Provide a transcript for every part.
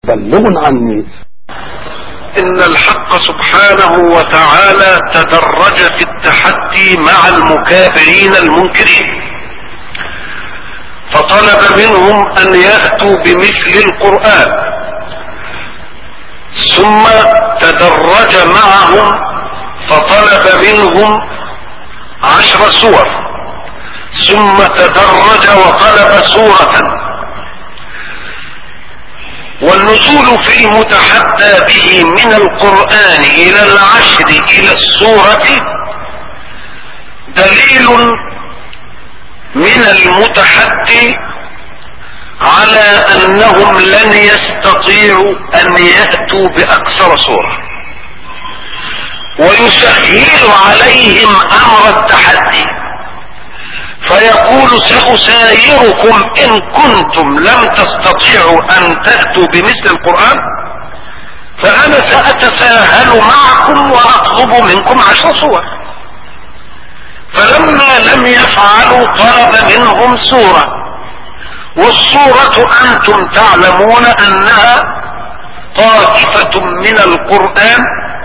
بلغ عني ان الحق سبحانه وتعالى تدرج في التحدي مع المكابرين المنكرين فطلب منهم ان ياتوا بمثل القران ثم تدرج معهم فطلب منهم عشر سور ثم تدرج وطلب سوره والنزول في المتحدى به من القرآن إلى العشر إلى السورة دليل من المتحدي على أنهم لن يستطيعوا أن يأتوا بأكثر سورة ويسهل عليهم أمر التحدي فيقول سأسايركم إن كنتم لم تستطيعوا أن تأتوا بمثل القرآن فأنا سأتساهل معكم وأطلب منكم عشر صور فلما لم يفعلوا طلب منهم سورة والسورة أنتم تعلمون أنها طائفة من القرآن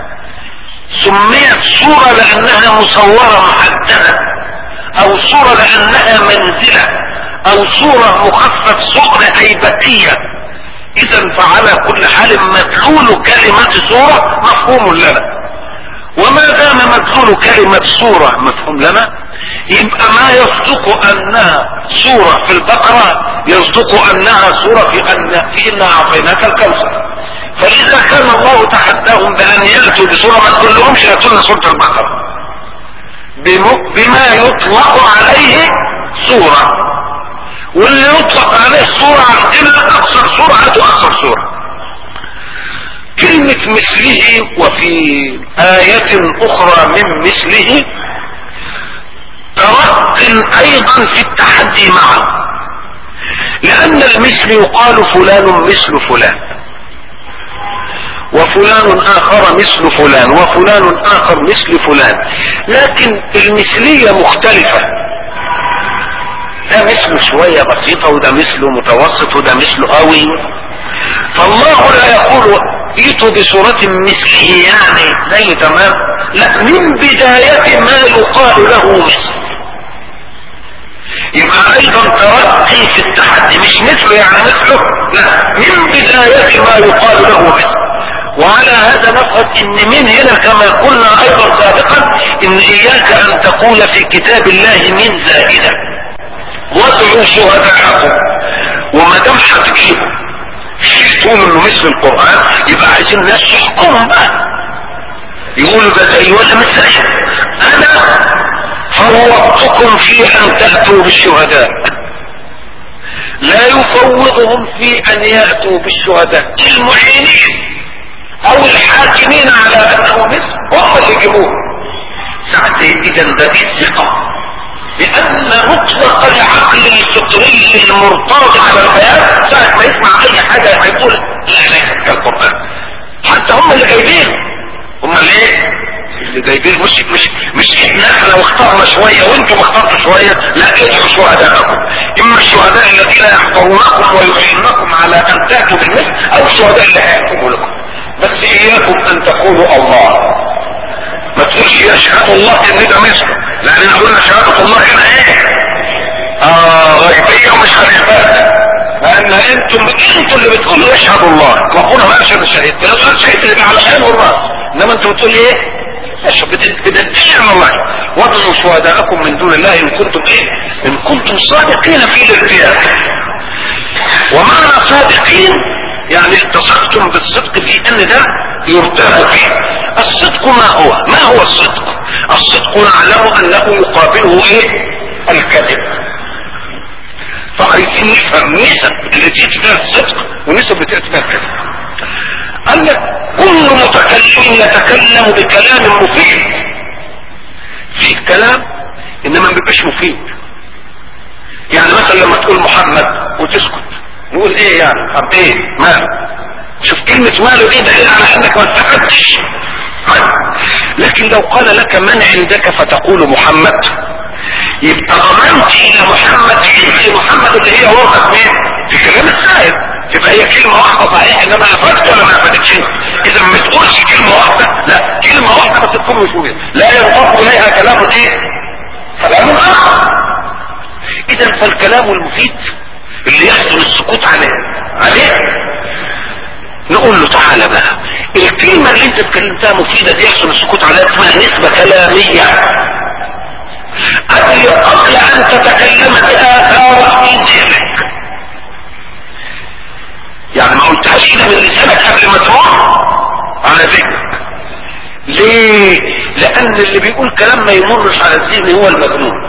سميت سورة لأنها مصورة محددة او صورة لانها منزلة او صورة مخفف صورة هيبتية اذا فعلى كل حال مدلول كلمة صورة مفهوم لنا وما دام مدلول كلمة صورة مفهوم لنا يبقى ما يصدق انها صورة في البقرة يصدق انها صورة في ان في انا اعطيناك الكوثر فاذا كان الله تحداهم بان ياتوا بصورة ما تقول لهمش ياتوا لنا سورة البقرة بما يطلق عليه صورة واللي يطلق عليه صورة عندنا اقصر سرعة واقصر سورة كلمة مثله وفي آية اخرى من مثله ترق ايضا في التحدي معه لان المثل يقال فلان مثل فلان وفلان اخر مثل فلان وفلان اخر مثل فلان لكن المثلية مختلفة ده مثله شوية بسيطة وده مثله متوسط وده مثله قوي فالله لا يقول ائتوا بصورة مثله يعني زي تمام لا من بداية ما يقال له مثل يبقى ايضا ترقي في التحدي مش مثله يعني مثله لا من بداية ما يقال له مثل وعلى هذا نفهم ان من هنا كما قلنا ايضا سابقا ان اياك ان تقول في كتاب الله من زائدة وادعوا شهداءكم وما دام هتجيبوا شيء تقول انه مثل القرآن يبقى عايزين الناس يحكموا بقى يقولوا ده زي ولا مش زي انا فوضتكم في ان تأتوا بالشهداء لا يفوضهم في ان يأتوا بالشهداء المعينين او الحاكمين على انه مثل هم اللي يجيبوه ساعتين اذا ده دي الثقة لان مطلق العقل الفطري المرتاض على الحياة ساعة ما يسمع اي حاجة هيقول لا لا القرآن حتى هم اللي جايبين هم ليه اللي جايبين مش مش مش احنا احنا واخترنا شوية وانتم اخترتوا شوية لا ادعوا شهداءكم اما الشهداء الذين يحضرونكم ويعينكم على ان تاتوا بالمثل او الشهداء اللي هيكتبوا لكم بس اياكم ان تقولوا الله ما تقولش يشهد الله ان ده مثله لان قلنا شهادة الله هنا ايه اه غيبية ومش هنحبها لان انتم انتم اللي بتقولوا يشهد الله ربنا ما اشهد الشهيد لو قال شهيد اللي على العين والراس انما انتم بتقولوا ايه يشهد بتدعي عن الله وادعوا شهداءكم من دون الله ان كنتم ايه ان كنتم صادقين في الارتياب ومعنى صادقين يعني اتصفتم بالصدق في ان ده يرتاب فيه الصدق ما هو ما هو الصدق الصدق نعلم انه يقابله ايه الكذب فعايزين نفهم نسب اللي تيجي فيها الصدق ونسب اللي تيجي فيها الكذب قال لك كل متكلم يتكلم بكلام مفيد في كلام انما ما بيبقاش مفيد يعني مثلا لما تقول محمد وتسكت نقول ايه يعني طب ايه ماله شوف كلمة ماله دي دليل على انك ما استفدتش لكن لو قال لك من عندك فتقول محمد يبقى ضمنت الى محمد في محمد اللي هي ورقة مين في كلام السائل تبقى هي كلمة واحدة صحيح انما تكون مش مفيدة لا ينضاف اليها كلام ايه كلام اخر اذا فالكلام المفيد اللي يحصل السكوت عليه عليه نقول له تعالى بقى الكلمة اللي انت اتكلمتها مفيدة دي يحصل السكوت عليها اسمها نسبة كلامية قبل قبل ان تتكلم بآثار في ذهنك يعني ما قلتهاش كده من لسانك قبل ما تروح على ذهنك ليه لان اللي بيقول كلام ما يمرش على الذهن هو المجنون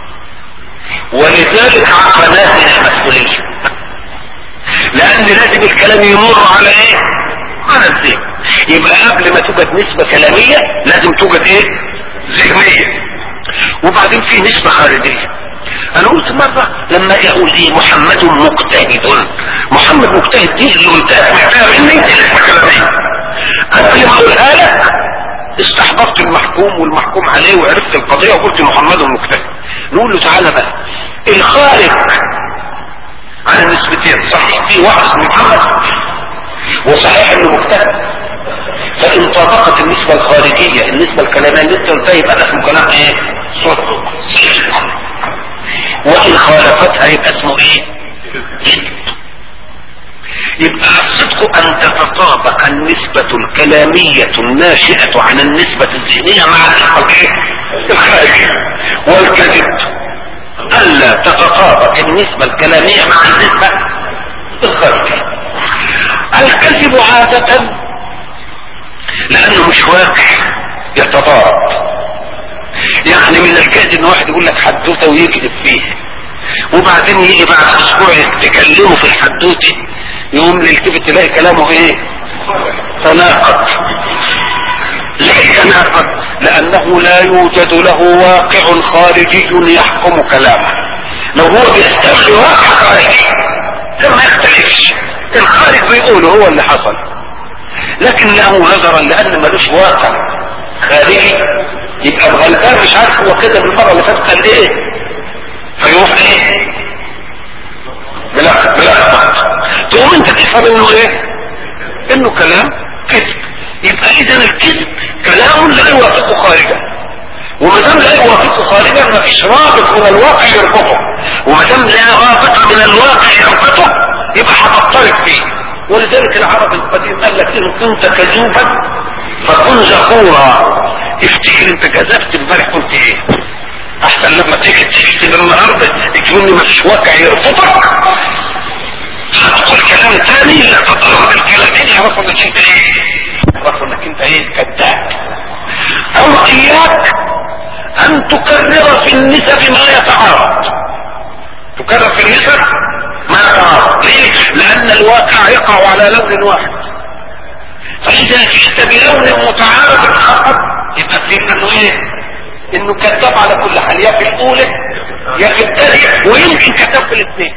ولذلك عقلات المسؤوليه لان لازم الكلام يمر على ايه على الذهن يبقى قبل ما توجد نسبة كلامية لازم توجد ايه ذهنية وبعدين في نسبة خارجية انا قلت مرة لما يقول ايه محمد مجتهد محمد مجتهد دي اللي قلتها سمعتها مني دي نسبة كلامية قبل ما اقولها لك استحضرت المحكوم والمحكوم عليه وعرفت القضية وقلت محمد مجتهد نقول له تعالى بقى الخارج على النسبتين صحيح في واحد اسمه محمد وصحيح انه مجتهد فان طابقت النسبة الخارجية النسبة الكلامية اللي انت قلتها يبقى ده اسمه كلام ايه صدق وان خالفتها يبقى اسمه ايه جد يبقى الصدق ان تتطابق النسبة الكلامية الناشئة عن النسبة الذهنية مع النسبة الخارجية والكذب الا تتطابق النسبة الكلامية مع النسبة الخارجية الكذب عادة لانه مش واقع يتضارب يعني من الجائز ان واحد يقول لك حدوته ويكذب فيه وبعدين يجي بعد اسبوع تكلمه في الحدوته يقوم للتفت تلاقي كلامه ايه تناقض ليه تناقض لانه لا يوجد له واقع خارجي يحكم كلامه لو هو بيستعمل واقع خارجي ده ما يختلفش الخارج بيقوله هو اللي حصل لكن له نظرا لان ملوش واقع خارجي يبقى الغلبان مش عارف هو كده بالمره اللي فاتت قال ايه فيروح ايه بلا بلا تقوم انت تفهم انه ايه انه كلام كذب يبقى اذا الكذب كلام لا يوافقه خارجا وما دام لا يوافقه خارجا ما فيش رابط من الواقع يربطه وما دام لا رابط من الواقع يربطه يبقى هتضطرب فيه ولذلك العرب القديم قال لك ان كنت كذوبا فكن ذكورا افتكر انت كذبت امبارح قلت ايه احسن لما تيجي تكتب النهارده يكون ما فيش واقع يربطك هتقول كلام تاني لا تضرب الكلامين يعرفوا انك انت ايه يعرفوا انك انت ايه كذاب او اياك ان تكرر في النسب ما يتعارض تكرر في النسب ما يتعارض ليه لان الواقع يقع على لون واحد فاذا جئت بلون متعارض اخر يبقى في انه ايه انه كذاب على كل حال يا في الاولى يا في الثانية ويمكن كذاب في الاثنين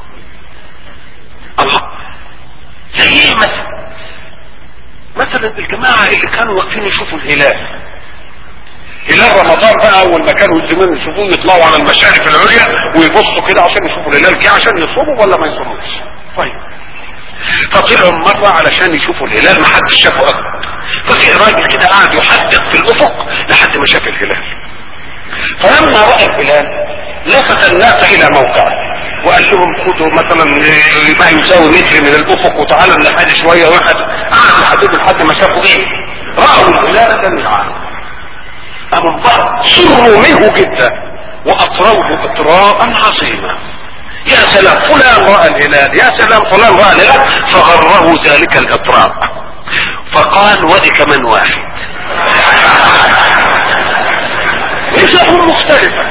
الله زي ايه مثلا مثلا الجماعة اللي كانوا واقفين يشوفوا الهلال هلال رمضان بقى اول ما كانوا الزمان يشوفوه يطلعوا على المشارف العليا ويبصوا كده عشان يشوفوا الهلال جه عشان يصوموا ولا ما يصوموش طيب فطلعوا مرة علشان يشوفوا الهلال ما حدش شافه ابدا ففي راجل كده قاعد يحدق في الافق لحد ما شاف الهلال فلما رأى الهلال لفت الناس الى موقعه وقال لهم خدوا مثلا ما يساوي متر من الافق وتعالى نحد شوية واحد قعد يحددوا لحد ما شافوا ايه رأوا الهلال جميعا أما انبهر سروا منه جدا وأطروه إطراء عظيما يا سلام فلان رأى الهلال يا سلام فلان رأى الهلال فغره ذلك الإطراء فقال ودي كمان واحد نسب مختلفة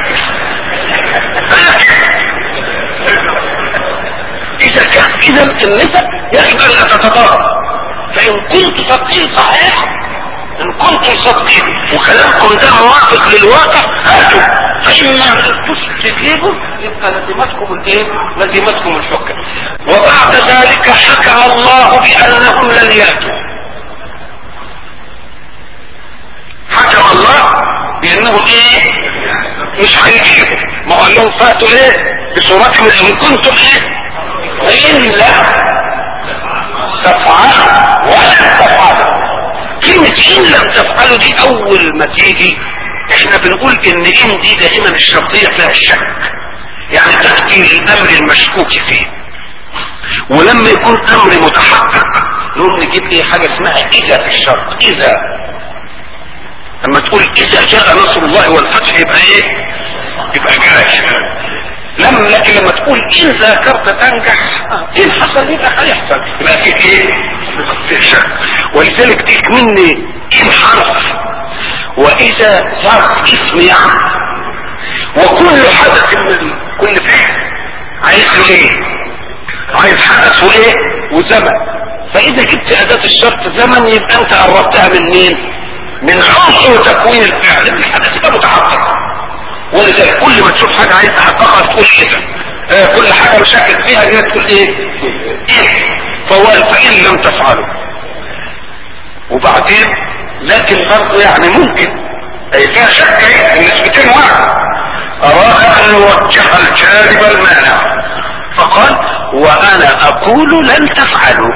إذا كان إذا النسب يجب أن تتضارب فإن كنت تبقين صحيح ان كنتم صادقين وكلامكم ده موافق للواقع هاتوا فإما تستجيبوا يبقى لزمتكم الايه لزمتكم الحكم وبعد ذلك حكم الله بأنهم لن يأتوا حكم الله بأنهم ايه مش هيجيبوا ما قال لهم فاتوا ايه بصورتهم ان كنتم ايه إلا تفعلوا ولا تفعلوا كلمة ان لم تفعلوا دي اول ما تيجي احنا بنقول ان ان دي دائما الشرطية فيها الشك يعني تأتي الامر المشكوك فيه ولما يكون امر متحقق نقول نجيب ايه حاجة اسمها اذا في الشرط اذا لما تقول اذا جاء نصر الله والفتح يبقى ايه يبقى جاي لما لكن لما تقول ان ذاكرت تنجح ان حصل يبقى هيحصل يبقى في ايه في شك ولذلك ديك مني ان حرف واذا ظرف اسم يعني وكل حدث من كل فعل عايز له ايه عايز حدث وايه وزمن فاذا جبت اداة الشرط زمن يبقى انت قربتها من مين من عنصر تكوين الفعل الحدث يبقى متحقق ولذلك كل ما تشوف حاجة عايز تحققها تقول كده آه كل حاجة مشاكل فيها هي تقول ايه ايه فهو فإن لم تفعلوا وبعدين لكن برضه يعني ممكن اي فيها شك ايه النسبتين واحد اراد ان يوجه الجانب المانع فقال وانا اقول لن تفعلوا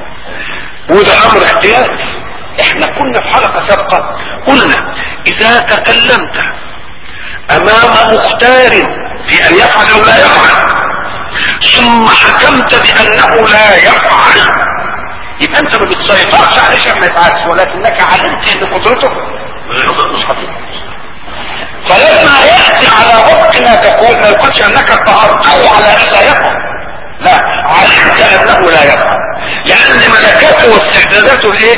وده امر احتياج احنا كنا في حلقة سابقة قلنا اذا تكلمت امام مختار في ان يفعل او لا يفعل ثم حكمت بانه لا يفعل يبقى انت ما بتسيطرش عليه عشان ما يفعلش ولكنك علمت ان قدرته مش حقيقة فلما ياتي على وفق ما تقول ما يقولش انك قهرت او على ان لا يفعل لا علمت انه لا يفعل لان ملكاته واستعداداته ايه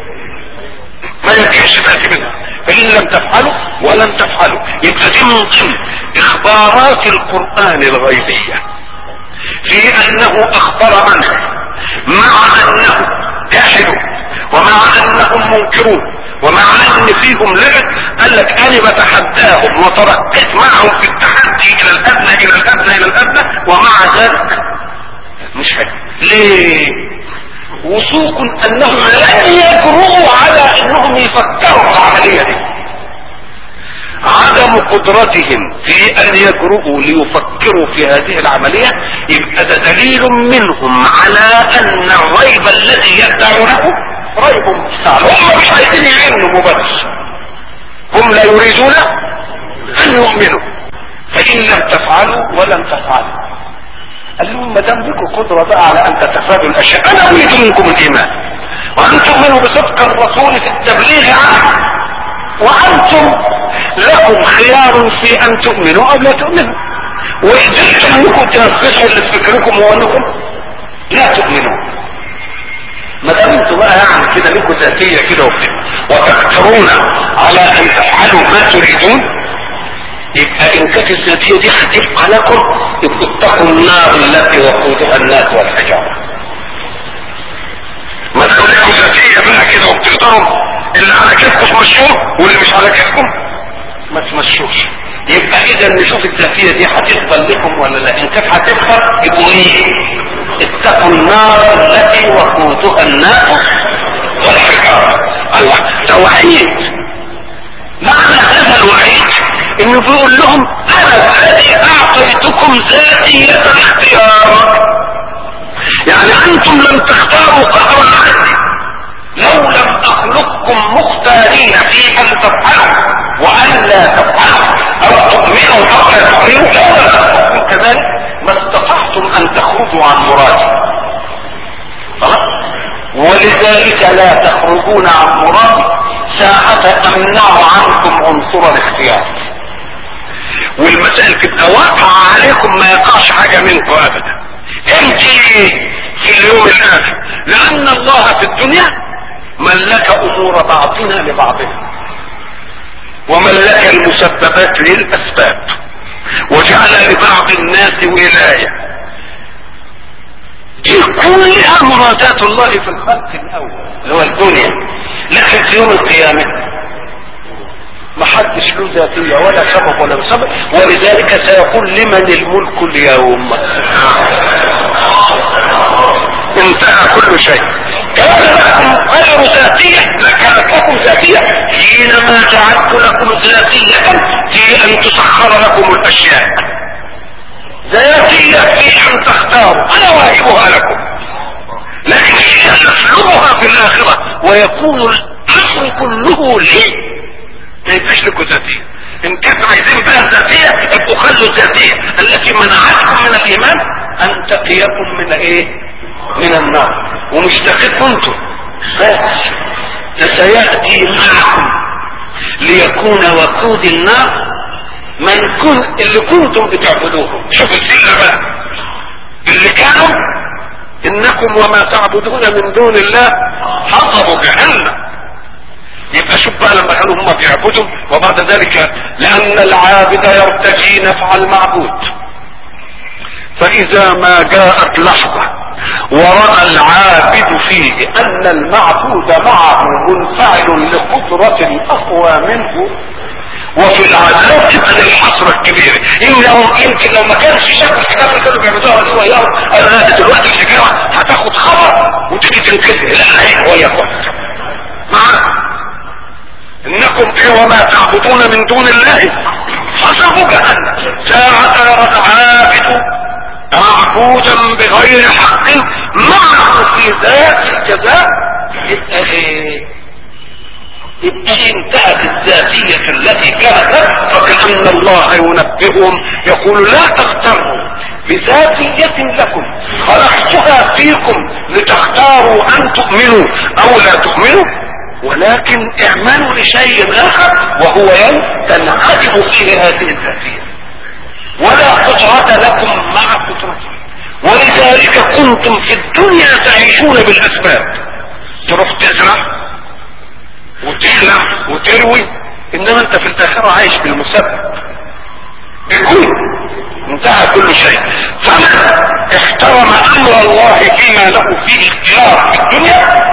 ما يمكنش تاتي منها فإن لم تفعلوا ولم تفعلوا يبقى دي من ضمن إخبارات القرآن الغيبية في أنه أخبر عنه مع أنه جاحدون ومع أنهم منكرون ومع أن فيهم لعب قال لك أنا بتحداهم وتركت معهم في التحدي إلى الأدنى إلى الأدنى إلى الأدنى ومع ذلك مش حلو ليه وثوق انهم لن يجرؤوا على انهم يفكروا في العملية دي عدم قدرتهم في ان يجرؤوا ليفكروا في هذه العملية يبقى ده دليل منهم على ان الريب الذي يدعونه ريب مستعل هم مش عايزين يعلموا بس هم لا يريدون ان يؤمنوا فان لم تفعلوا ولم تفعلوا قال لهم ما دام لكم قدرة بقى على ان تتفادوا الاشياء انا اريد منكم الايمان وان تؤمنوا بصدق الرسول في التبليغ عنه وانتم لكم خيار في ان تؤمنوا او لا تؤمنوا وقدرتم انكم تنفذوا اللي في فكركم هو انكم لا تؤمنوا ما دام انتم بقى يعني كده لكم ذاتيه كده وتقدرون على ان تفعلوا ما تريدون يبقى ان كانت الذاتيه دي هتبقى لكم اتقوا النار التي وقودها الناس والحجاره ما تقول لكم ذاتيه بقى كده وبتقدروا اللي على كيفكم تمشوه واللي مش على كيفكم ما تمشوش يبقى اذا نشوف الذاتيه دي هتفضل لكم ولا لا ان كانت هتفضل يبقوا ايه اتقوا النار التي وقودها الناس والحجاره الله ده وعيد معنى هذا الوعيد انه بيقول لهم انا الذي اعطيتكم ذاتية الاختيار يعني انتم لم تختاروا قهرا عني لو لم اخلقكم مختارين في ان تفعلوا وان لا تفعلوا او تؤمنوا او لا تؤمنوا لو لم اخلقكم كذلك ما استطعتم ان تخرجوا عن مرادي خلاص ولذلك لا تخرجون عن مرادي ساعة امنع عنكم عنصر الاختيار والمسائل تبقى واقعة عليكم ما يقعش حاجة منكم ابدا امتى في اليوم الاخر لان الله في الدنيا ملك امور بعضنا لبعضنا وملك المسببات للاسباب وجعل لبعض الناس ولاية دي كلها مرادات الله في الخلق الاول اللي هو الدنيا لكن في يوم القيامة ما حدش له ذاتية ولا سبب ولا مسبب ولذلك سيقول لمن الملك اليوم انتهى كل شيء كان لكم غير ذاتية لكانت لكم ذاتية حينما جعلت لكم ذاتية في ان تسخر لكم الاشياء ذاتية في ان تختاروا انا واهبها لكم لكن هي نسلبها في الاخرة ويكون الامر تخلوا لي ما يبقاش لكم ذاتيه ان كنتم عايزين بقى الذاتيه ابقوا خلوا الذاتيه التي منعتكم من الايمان ان تقيكم من ايه من النار ومشتاقين انتم بس فسياتي معكم ليكون وقود النار من كن اللي كنتم بتعبدوهم شوفوا السنة بقى اللي كانوا انكم وما تعبدون من دون الله حصبوا جهنم يبقى شوف بقى لما كانوا هم بيعبدوا وبعد ذلك لان العابد يرتجي نفع المعبود فاذا ما جاءت لحظة ورأى العابد فيه ان المعبود معه منفعل لقدرة اقوى منه وفي العذاب تبقى الحسرة الكبيرة انه يمكن لو ما كانش شاف الحاجات اللي كانوا بيعملوها دي وياهم انا دلوقتي الحكاية هتاخد خبر وتيجي تنكسر لا هيك هو ياخد معاه انكم ايه وما تعبدون من دون الله حسبوا جهنم ساعة يرى العابد معبودا بغير حق معه في ذات الجزاء يبقى ايه يبقى انتهت الذاتية التي كانت فكأن الله ينبههم يقول لا تغتروا بذاتية لكم خلقتها فيكم لتختاروا ان تؤمنوا او لا تؤمنوا ولكن اعملوا لشيء اخر وهو يوم تنعدم فيه هذه الذاتية ولا قدرة لكم مع قدرته ولذلك كنتم في الدنيا تعيشون بالاسباب تروح تزرع وتحلم وتروي انما انت في الاخرة عايش بالمسبب بكل انتهى كل شيء فمن احترم امر الله فيما له فيه اختيار في الدنيا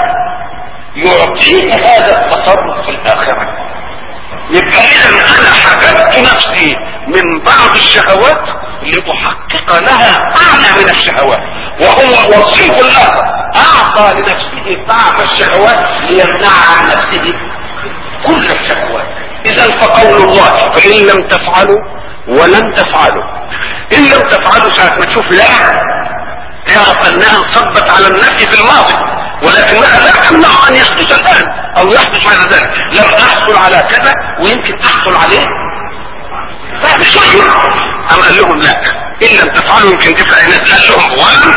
يعطيه هذا التصرف في الاخرة يبقى اذا انا حجبت نفسي من بعض الشهوات لاحقق لها اعلى من الشهوات وهو وصيف الاخر اعطى لنفسه طعم الشهوات ليمنع عن نفسه كل الشهوات اذا فقول الله فان لم تفعلوا ولن تفعلوا ان لم تفعلوا ساعة ما تشوف لا اعرف انها انصبت على النفي في الماضي ولكنها لا تمنع ان يحدث الان او يحدث بعد ذلك لم احصل على كذا ويمكن احصل عليه بعد شيء ام قال لهم لا ان لم تفعلوا يمكن تفعل الناس قال لهم ولن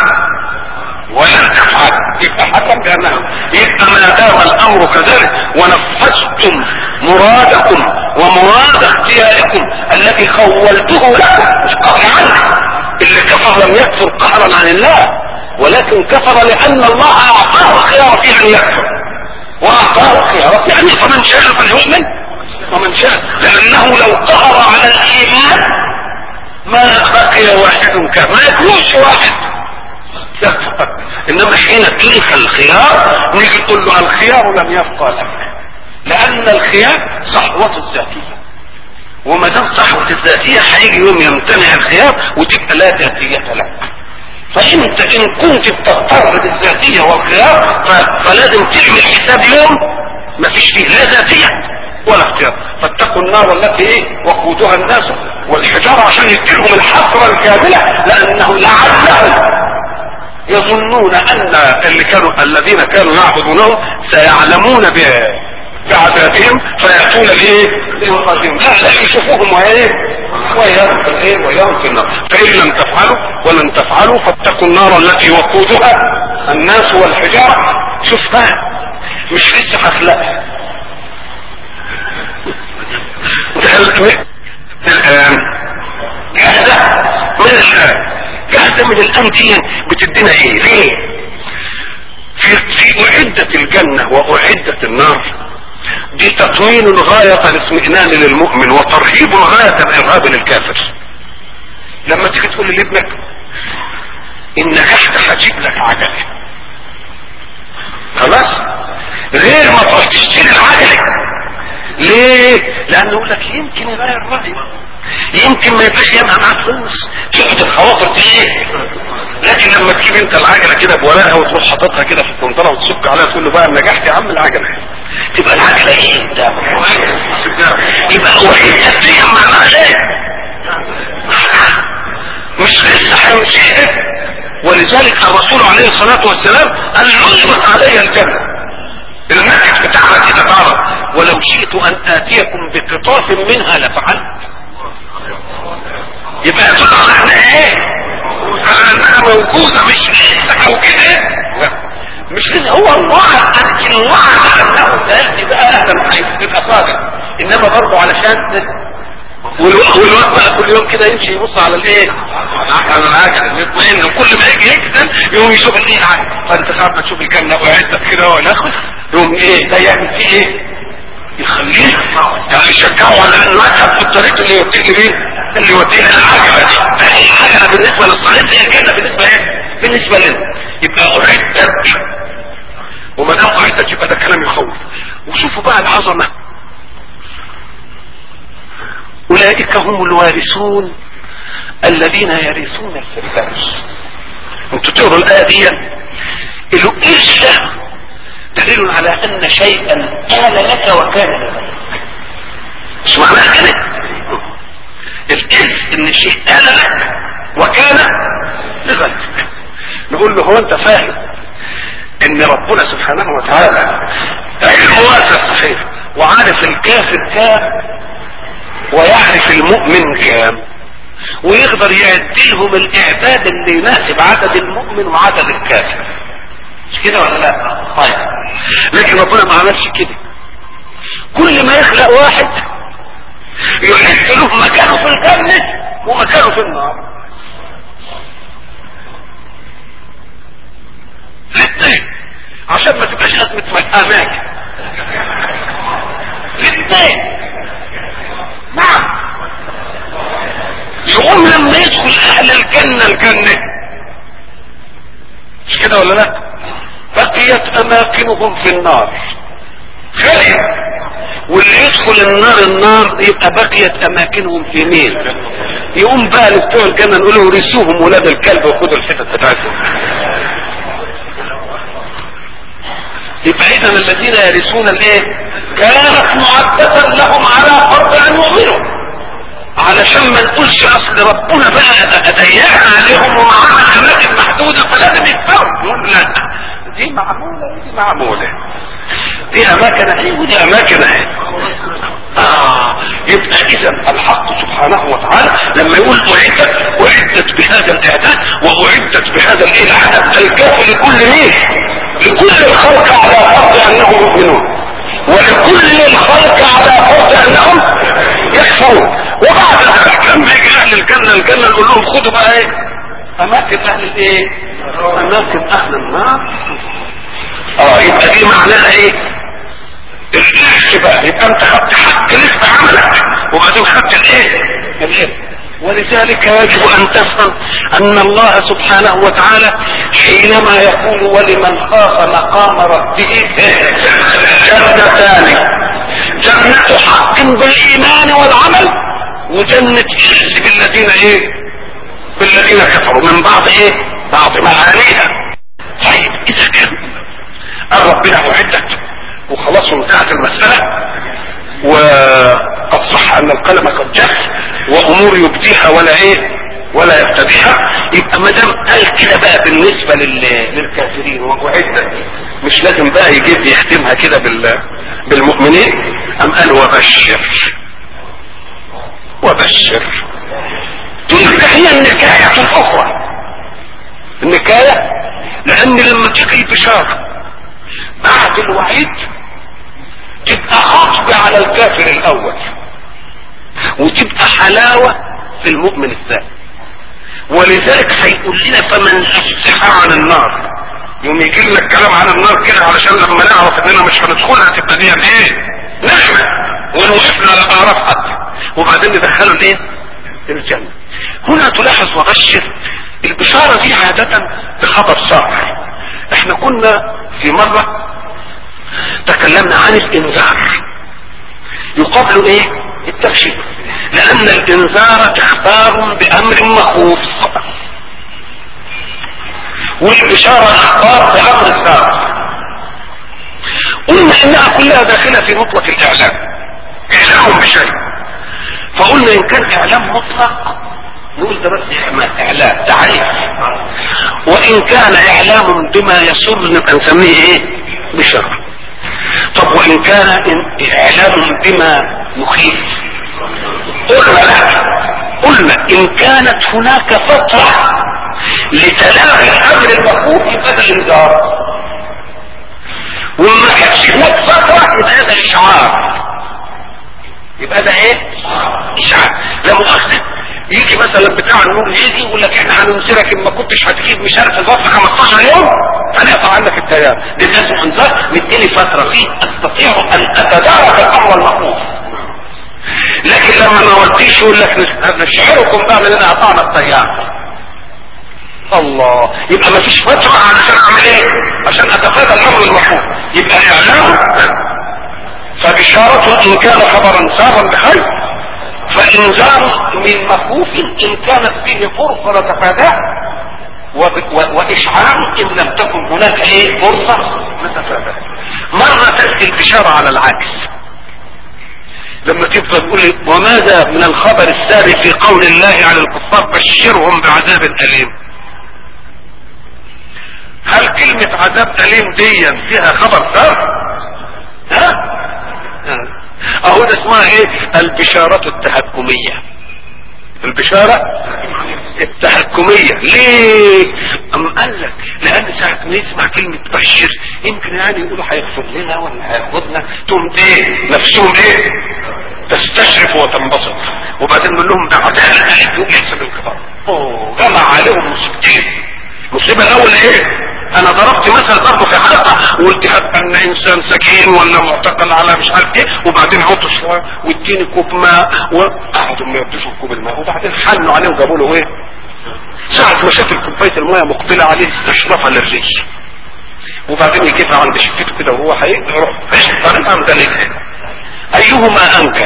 ولن تفعل يبقى حكم بانه يبقى ما دام الامر كذلك ونفذتم مرادكم ومراد اختياركم الذي خولته لكم مش قهر عنه اللي كفر لم يكفر قهرا عن الله ولكن كفر لان الله اعطاه الخيار في ان يكفر واعطاه الخيار في ان فمن شاء فليؤمن ومن شاء لانه لو قهر على الايمان ما بقي واحد كافر ما يكونش واحد يكفر انما حين تلك الخيار نيجي نقول له الخيار لم يبقى لك لان الخيار صحوة الذاتية وما دام صحوة الذاتية هيجي يوم يمتنع الخيار وتبقى لا ذاتية لك فانت ان كنت بتضطر بالذاتية والخيار فلازم تعمل حساب يوم ما فيش فيه لا ذاتية ولا اختيار فاتقوا النار التي ايه وقودها الناس والحجارة عشان يديلهم الحسرة الكاملة لانه لعلهم يظنون ان اللي كانوا الذين كانوا يعبدونهم سيعلمون بعذابهم فيأتون لايه لينقذهم لا لا يشوفوهم وايه ويروا في الايه ويروا في النار فان لم تفعلوا ولن تفعلوا فاتقوا النار التي وقودها الناس والحجارة شوف بقى مش لسه هخلقها الان جاهزة من الان جاهزة من الان دي بتدينا ايه ليه في, في اعدت الجنة واعدت النار دي تطمين غاية الاطمئنان للمؤمن وترهيب غاية الارهاب للكافر لما تيجي تقول لابنك ان نجحت هجيب لك عجلة خلاص غير ما تروح تشتري العجلة ليه لانه يقول لك يمكن يغير رأيه يمكن ما يبقاش يبقى معاه فلوس تقعد الخواطر دي ايه لكن لما تجيب انت العجله كده بورقها وتروح حاططها كده في الكونتره وتسك عليها تقول له بقى نجحت يا عم العجله تبقى العجله ايه انت يبقى هو التسليم معناها ايه مش لسه هيمشي ولذلك الرسول عليه الصلاه والسلام قال عرضت علي الجنه المسجد بتاعها كده تعرف ولو شئت ان اتيكم بقطاف منها لفعلت يبقى يدل على انها ايه على انها موجودة مش لسه او كده لا مش لسه هو الوعد الوعد انه سيأتي بقى اهلا هيبقى صادق انما برضه علشان والوقت والوقت بقى كل يوم كده يمشي يبص على الايه على العجل يطمئن وكل ما يجي يكسل يقوم يشوف الايه العجل فانت ساعات ما تشوف الجنه وعدتك كده ولا يقوم ايه ده يعمل فيه ايه يخليه يعني يشجعه على انه يذهب في الطريق اللي يوديه لمين اللي يوديه للعجله دي فهي العجله بالنسبه للصعيد هي الجنه بالنسبه ايه بالنسبه لنا يبقى اعدت وما دام اعدت يبقى ده كلام يخوف وشوفوا بقى العظمه اولئك هم الوارثون الذين يرثون الفردوس انتوا تقروا الايه دي الإرث دليل على ان شيئا آل لك وكان لك مش معناها كده الإرث ان الشيء آل لك وكان لغيرك نقول له هو انت فاهم ان ربنا سبحانه وتعالى علم واسع صحيح وعارف الكافر كام ويعرف المؤمن كام ويقدر يعدلهم الاعداد اللي يناسب عدد المؤمن وعدد الكافر مش كده ولا لا طيب لكن ربنا ما عملش كده كل ما يخلق واحد يحط له مكانه في الجنة ومكانه في النار الاثنين عشان ما تبقاش ازمة اماكن الاثنين نعم يقوم لما يدخل اهل الجنة الجنة مش كده ولا لا بقيت اماكنهم في النار خالية واللي يدخل النار النار يبقى بقيت اماكنهم في مين يقوم بقى لبتوع الجنة نقول له رسوهم ولاد الكلب وخدوا الحتت بتاعتهم يبقى اذا الذين يرثون الايه كانت معدة لهم على فرض ان يؤمنوا علشان ما نقولش اصل ربنا بقى ضيقنا عليهم ومعانا اماكن محدودة فلازم يكفروا نقول لا دي معمولة ودي معمولة دي اماكن اهي ودي اماكن اهي آه يبقى اذا الحق سبحانه وتعالى لما يقول اعدت اعدت بهذا الاعداد واعدت بهذا الايه العدد الكافي لكل مين لكل الخلق على فرض انهم يؤمنون ولكل الخلق على فرض انهم يكفرون وبعد ذلك لما يجي اهل الجنة الجنة نقول لهم خدوا بقى ايه اماكن اهل الايه اماكن اهل النار اه يبقى دي معناها ايه الارث بقى يبقى انت خدت حق لسه عملك وبعدين خدت الايه الارث ولذلك يجب ان تفهم ان الله سبحانه وتعالى حينما يقول ولمن خاف مقام ربه جنتان جنة حق بالايمان والعمل وجنة عز بالذين ايه بالذين كفروا من بعض ايه بعض معانيها طيب اذا كان قال ربنا وعدت وخلاص وانتهت المسألة وقد صح ان القلم قد جف وامور يبديها ولا ايه ولا يبتديها يبقى ما دام قال كده بقى بالنسبة لل... للكافرين وعدت مش لازم بقى يجيب يختمها كده بال... بالمؤمنين ام قال وبشر وبشر تلك هي النكاية الاخرى النكاية لان لما تيجي البشارة بعد الوعيد تبقى خطبة على الكافر الاول وتبقى حلاوة في المؤمن الثاني ولذلك هيقول لنا فمن زحزح عن النار يوم يجي لنا الكلام عن النار كده علشان لما نعرف اننا مش هندخلها تبقى دي ايه نعمة ونوقفنا على اعراف حد وبعدين ندخله الايه الجنة هنا تلاحظ وبشر البشارة دي عادة بخبر صالح احنا كنا في مرة تكلمنا عن الانذار يقابل ايه التبشير لان الانذار اخبار بامر مخوف والبشارة اخبار بامر الثابت قلنا انها كلها داخلة في مطلق الاعلام اعلام بشيء فقلنا ان كان اعلام مطلق نقول ده بس اعلام تعريف وان كان اعلام بما يسر نبقى نسميه ايه بشر طب وان كان اعلام بما يخيف قلنا لا قلنا ان كانت هناك فترة لتلاغي الامر المخوف يبقى ده انذار وما كانش هناك فترة يبقى ده اشعار يبقى ده ايه اشعار لا مؤاخذة يجي مثلا بتاع النور يجي يقول لك احنا هننصرك ان ما كنتش هتجيب مش عارف الظرف 15 يوم هنقطع عنك التيار دي لازم انذار مديني فتره فيه استطيع ان اتدارك الامر المخوف لكن لما ما قلتيش يقول لك نشعركم بقى من ان قطعنا التيار الله يبقى ما فيش فتره علشان اعمل ايه عشان اتفادى الامر المخوف يبقى اعلام فبشارة ان كان خبرا سارا بخير فانذار من مخوف ان كانت فيه فرصة نتفاداه واشعار ان لم تكن هناك ايه فرصة نتفاداه مرة تأتي البشارة على العكس لما تفضل تقول وماذا من الخبر السابق في قول الله على الكفار بشرهم بعذاب أليم هل كلمة عذاب أليم دي فيها خبر سابق ها اهو ده اسمها ايه البشارة التهكمية البشارة التهكمية ليه ام قال لك لان ساعة ما يسمع كلمة بشر يمكن يعني يقولوا هيغفر لنا ولا هياخدنا تقوم ايه نفسهم ايه تستشرف وتنبسط وبعدين نقول لهم ده عدالة عليك يحسب الكبار اوه جمع عليهم مصيبتين المصيبة الاول ايه انا ضربت مثل برضه في حلقه وقلت هبقى ان انسان سكين ولا معتقل على مش عارف ايه وبعدين عطش واديني كوب ماء وقعدوا ما يردوش كوب الماء وبعدين حنوا عليه وجابوا له ايه ساعة ما شاف كوباية الماء مقبلة عليه استشرفها للريش وبعدين يجيبها عند شفته كده وهو هيروح بعدين قام ده ايهما انكى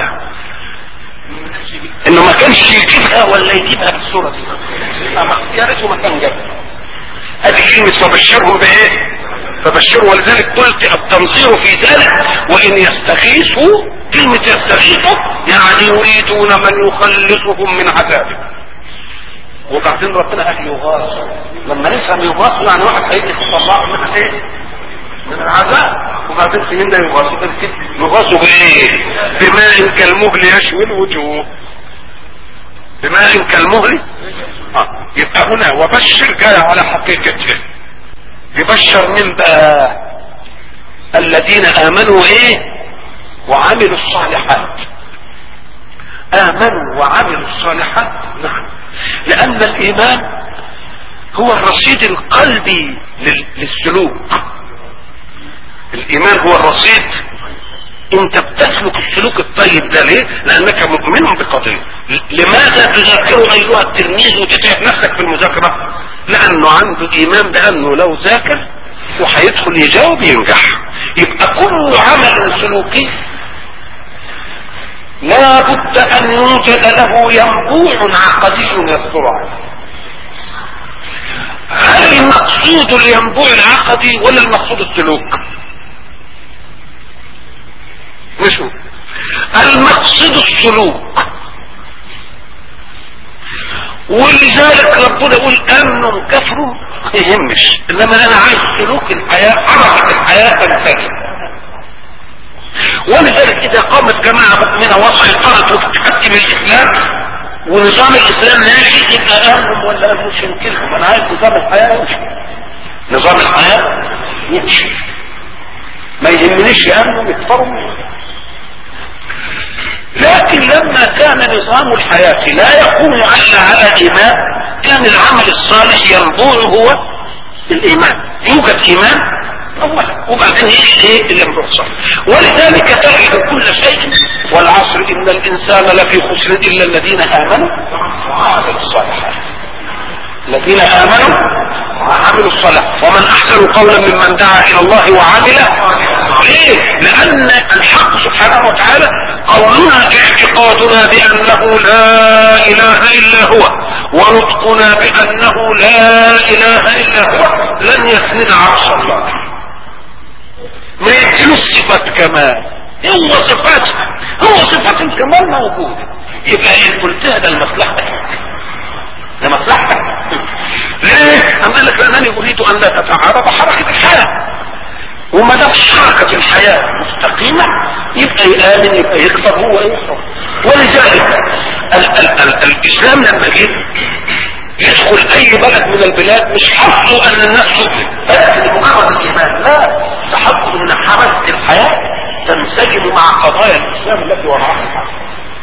انه ما كانش يجيبها ولا يجيبها بالصورة دي يا ريته ما كان جابها هذه كلمة فبشرهم بايه فبشروا ولذلك قلت التنظير في ذلك وان يستغيثوا كلمة يستغيثوا يعني يريدون من يخلصهم من عذابه وبعدين ربنا قال يغاثوا لما نفهم يغاثوا يعني واحد هيجي يطلعه من ايه من العذاب وبعدين فهمنا يغاثوا كده يغاثوا بايه بماء كالمهل يشوي الوجوه بماء كالمهل آه. يبقى هنا وبشر جاء على حقيقته يبشر من بقى الذين امنوا ايه وعملوا الصالحات امنوا وعملوا الصالحات نعم لان الايمان هو الرصيد القلبي للسلوك الايمان هو الرصيد انت بتسلك السلوك الطيب ده ليه لانك مؤمن بقضية لماذا تذاكر ايها التلميذ وتتعب نفسك في المذاكرة لانه عنده ايمان بانه لو ذاكر وهيدخل يجاوب ينجح يبقى كل عمل سلوكي لا بد ان يوجد له ينبوع عقدي يصدر عنه هل المقصود الينبوع العقدي ولا المقصود السلوك نشوف المقصد السلوك ولذلك ربنا يقول امن كفروا ما يهمش انما انا عايز سلوك الحياة حركة الحياة تنتهي ولذلك اذا قامت جماعة مؤمنة وسيطرت وتتحكم الاسلام ونظام الاسلام ناشئ يبقى امن ولا مش يمكنكم انا عايز نظام الحياة يمشي نظام الحياة يمشي ما يهمنيش امنوا يكفروا لكن لما كان نظام الحياة لا يقوم الا على ايمان كان العمل الصالح ينبوع هو الايمان يوجد ايمان اولا وبعدين يجي ايه الينبوع الصالح ولذلك تجد كل شيء والعصر ان الانسان لفي خسر الا الذين امنوا وعملوا الصالحات الذين امنوا وعملوا الصالحات ومن احسن قولا ممن دعا الى الله وعمل ليه لان الحق سبحانه وتعالى قولنا اعتقادنا بانه لا اله الا هو ونطقنا بانه لا اله الا هو لن يسند عرش الله ما يديله صفات كمال هو صفات هو صفات الكمال موجودة يبقى ان قلتها ده لمصلحتك ده مصلحتك ليه؟ أم قال لك لأنني أريد أن لا تتعارض حركة الحياة وما دام حركة الحياة مستقيمة يبقى يآمن يبقى يكفر هو يكفر ولذلك ال ال ال الإسلام لما جه يدخل أي بلد من البلاد مش حصله أن الناس تسلم بس لمجرد الإيمان لا ده حصله أن حركة الحياة تنسجم مع قضايا الإسلام التي وراءها الحرب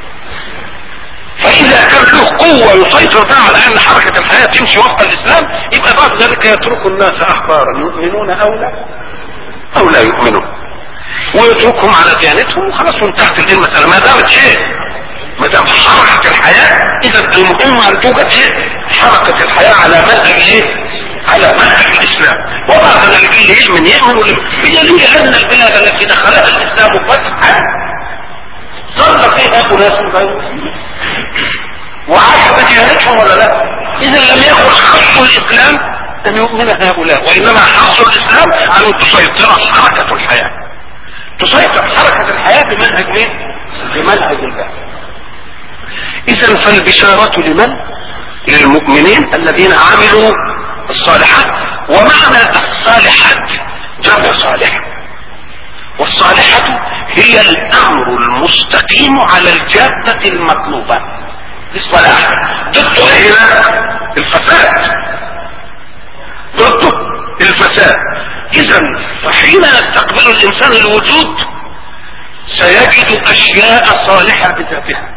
فإذا كان له قوة يسيطر بها على أن حركة الحياة تمشي وفق الإسلام يبقى بعد ذلك يترك الناس أحبارا يؤمنون أو لا أو لا يؤمنون ويتركهم على ديانتهم وخلاص وانتهت المسألة ما دامت شيء ما دام حركة الحياة إذا المهم أن توجد إيه؟ حركة الحياة على منهج إيه؟ على منهج الإسلام وبعد ذلك اللي يؤمن يؤمن واللي بدليل أن البلاد التي دخلها الإسلام فتحا ظل فيها أناس غير مسلمين وعاش بديانتهم ولا لا اذا لم يكن حق الاسلام ان يؤمن هؤلاء وانما حق الاسلام ان تسيطر حركة الحياة تسيطر حركة الحياة بمنهج مين بمنهج الله اذا فالبشارة لمن للمؤمنين الذين عملوا الصالحات ومعنى الصالحات جمع صالح والصالحة هي الامر المستقيم على الجادة المطلوبة للصلاح ضده ايه هنا الفساد ضده الفساد اذا وحين يستقبل الانسان الوجود سيجد اشياء صالحة بذاتها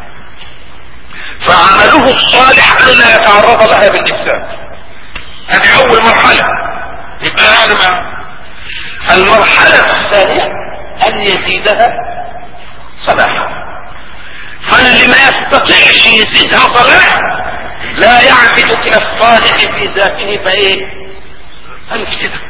فعمله الصالح الا يتعرض لها بالافساد هذه اول مرحلة يبقى يعني ما المرحلة الثانية ان يزيدها صلاحا فاللي ما يستطيعش يزيدها صلاح لا يعبد الى الصالح في ذاته فايه الافسدة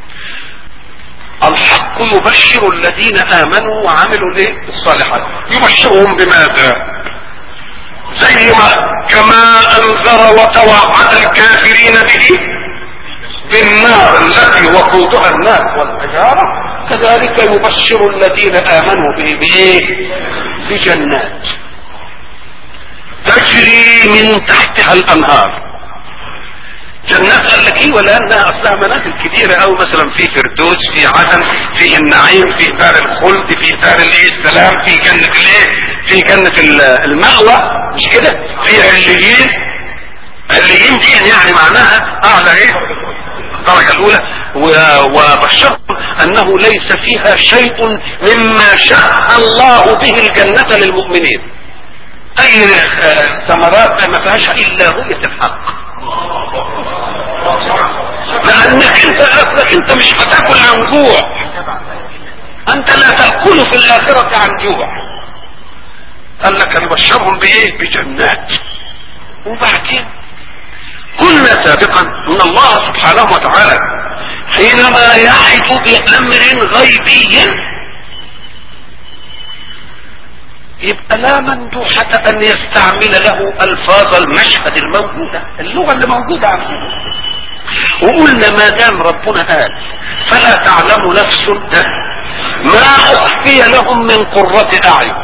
الحق يبشر الذين امنوا وعملوا الايه الصالحات يبشرهم بماذا زي ما كما انذر وتوعد الكافرين به بالنار التي وقودها الناس والحجارة كذلك يبشر الذين امنوا به بايه بجنات تجري من تحتها الانهار جنات قال لك ايه ولانها اصلها منازل كتيرة او مثلا في فردوس في عدن في النعيم في دار الخلد في دار الايه السلام في جنة الايه في جنة المأوى مش كده في عليين عليين دي يعني معناها اعلى ايه الدرجة الاولى وبشرهم انه ليس فيها شيء مما شاء الله به الجنة للمؤمنين اي ثمرات ما فيهاش الا رؤية الحق لانك انت اصلك انت مش هتاكل عن جوع انت لا تأكل في الاخرة عن جوع قال لك نبشرهم بايه بجنات وبعدين كنا سابقا ان الله سبحانه وتعالى حينما يعد بامر غيبي يبقى لا مندوحة ان يستعمل له الفاظ المشهد الموجودة اللغة اللي موجودة عندنا وقلنا ما دام ربنا قال فلا تعلم نفس ما اخفي لهم من قرة اعين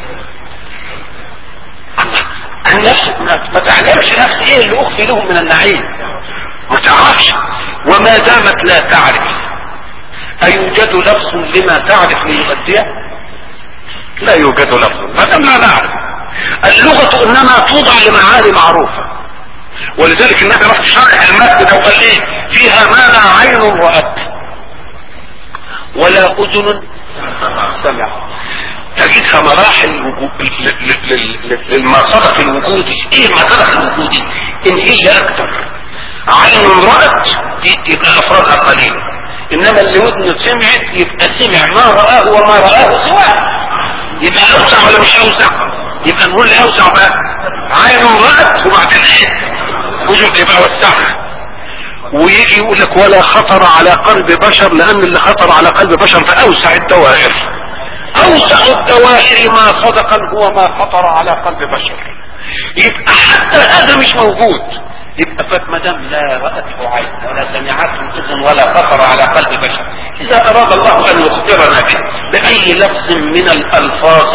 النفس ما تعلمش نفس ايه اللي اخفي لهم من النعيم ما تعرفش وما دامت لا تعرف ايوجد لفظ لما تعرف ليؤديه لا يوجد لفظ ما دام لا نعرف اللغة انما توضع لمعاني معروفة ولذلك النبي راح شرح المادة وقال ايه فيها ما لا عين رأت ولا اذن سمعت تجدها مراحل للمصدق الوجودي ايه المصدق الوجودي ان هي اكتر عين رأت دي يبقى افرادها قليلة انما اللي ودنه سمعت يبقى سمع ما رآه وما رآه سواء يبقى اوسع ولا مش اوسع يبقى نقول اوسع بقى عين رأت وبعدين ايه وجود يبقى وسعها ويجي يقول لك ولا خطر على قلب بشر لان اللي خطر على قلب بشر فاوسع الدوائر اوسع الدوائر ما صدقا هو ما خطر على قلب بشر يبقى حتى هذا مش موجود يبقى فات ما دام لا رأته عين ولا سمعته اذن ولا خطر على قلب بشر اذا اراد الله ان يخبرنا به باي لفظ من الالفاظ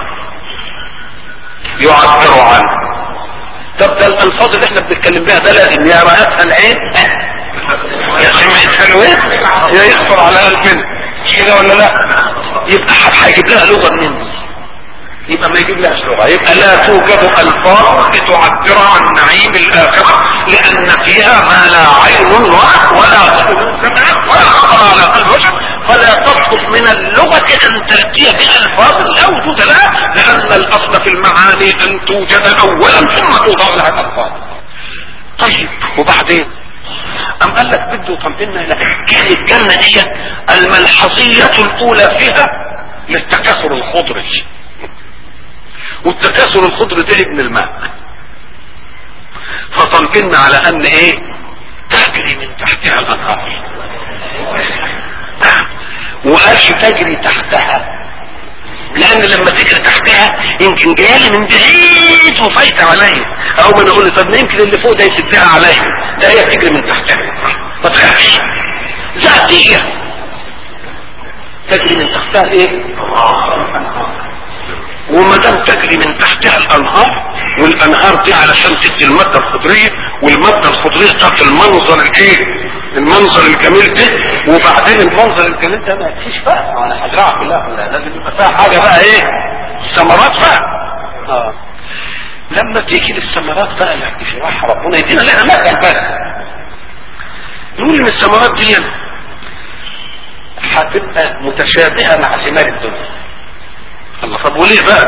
يعبر عنه طب ده الالفاظ اللي احنا بنتكلم بها ده لازم يا رأتها العين يا سمعتها الوين يا يخطر على قلبنا مش كده ولا لا يبقى هيجيب لها لغه منين دي يبقى ما يجيب لهاش لغه يبقى لا توجد الفاظ لتعبر عن نعيم الاخره لان فيها ما لا عين رأت ولا اذن سمعت ولا خطر على قلب بشر فلا تطلب من اللغه ان تاتي بالفاظ لا وجود لها لان الاصل في المعاني ان توجد اولا ثم توضع لها الالفاظ طيب وبعدين أم قال لك بده يطمئن إلى كان الجنة دي الملحظية الأولى فيها للتكاثر الخضري والتكاثر الخضري ده ابن الماء فطمئن على أن إيه تجري من تحتها الأنهار وقالش تجري تحتها لان لما تجري تحتها يمكن جايه من بعيد وفايته عليا او ما اقول طب ما يمكن اللي فوق ده يسدها عليا ده هي بتجري من تحتها ما تخافش ذاتيه تجري من تحتها ايه وما دام تجري من تحتها الانهار والانهار دي علشان تدي الماده الخضريه والماده الخضريه بتاعت المنظر الايه المنظر الجميل ده وبعدين المنظر الجميل ده ما فيش بقى انا هزرعها كلها كلها لازم يبقى فيها حاجه بقى ايه ثمرات بقى اه لما تيجي للثمرات بقى اللي يشرحها ربنا يدينا لها مثل بس نقول ان الثمرات دي هتبقى متشابهه مع ثمار الدنيا الله طب وليه بقى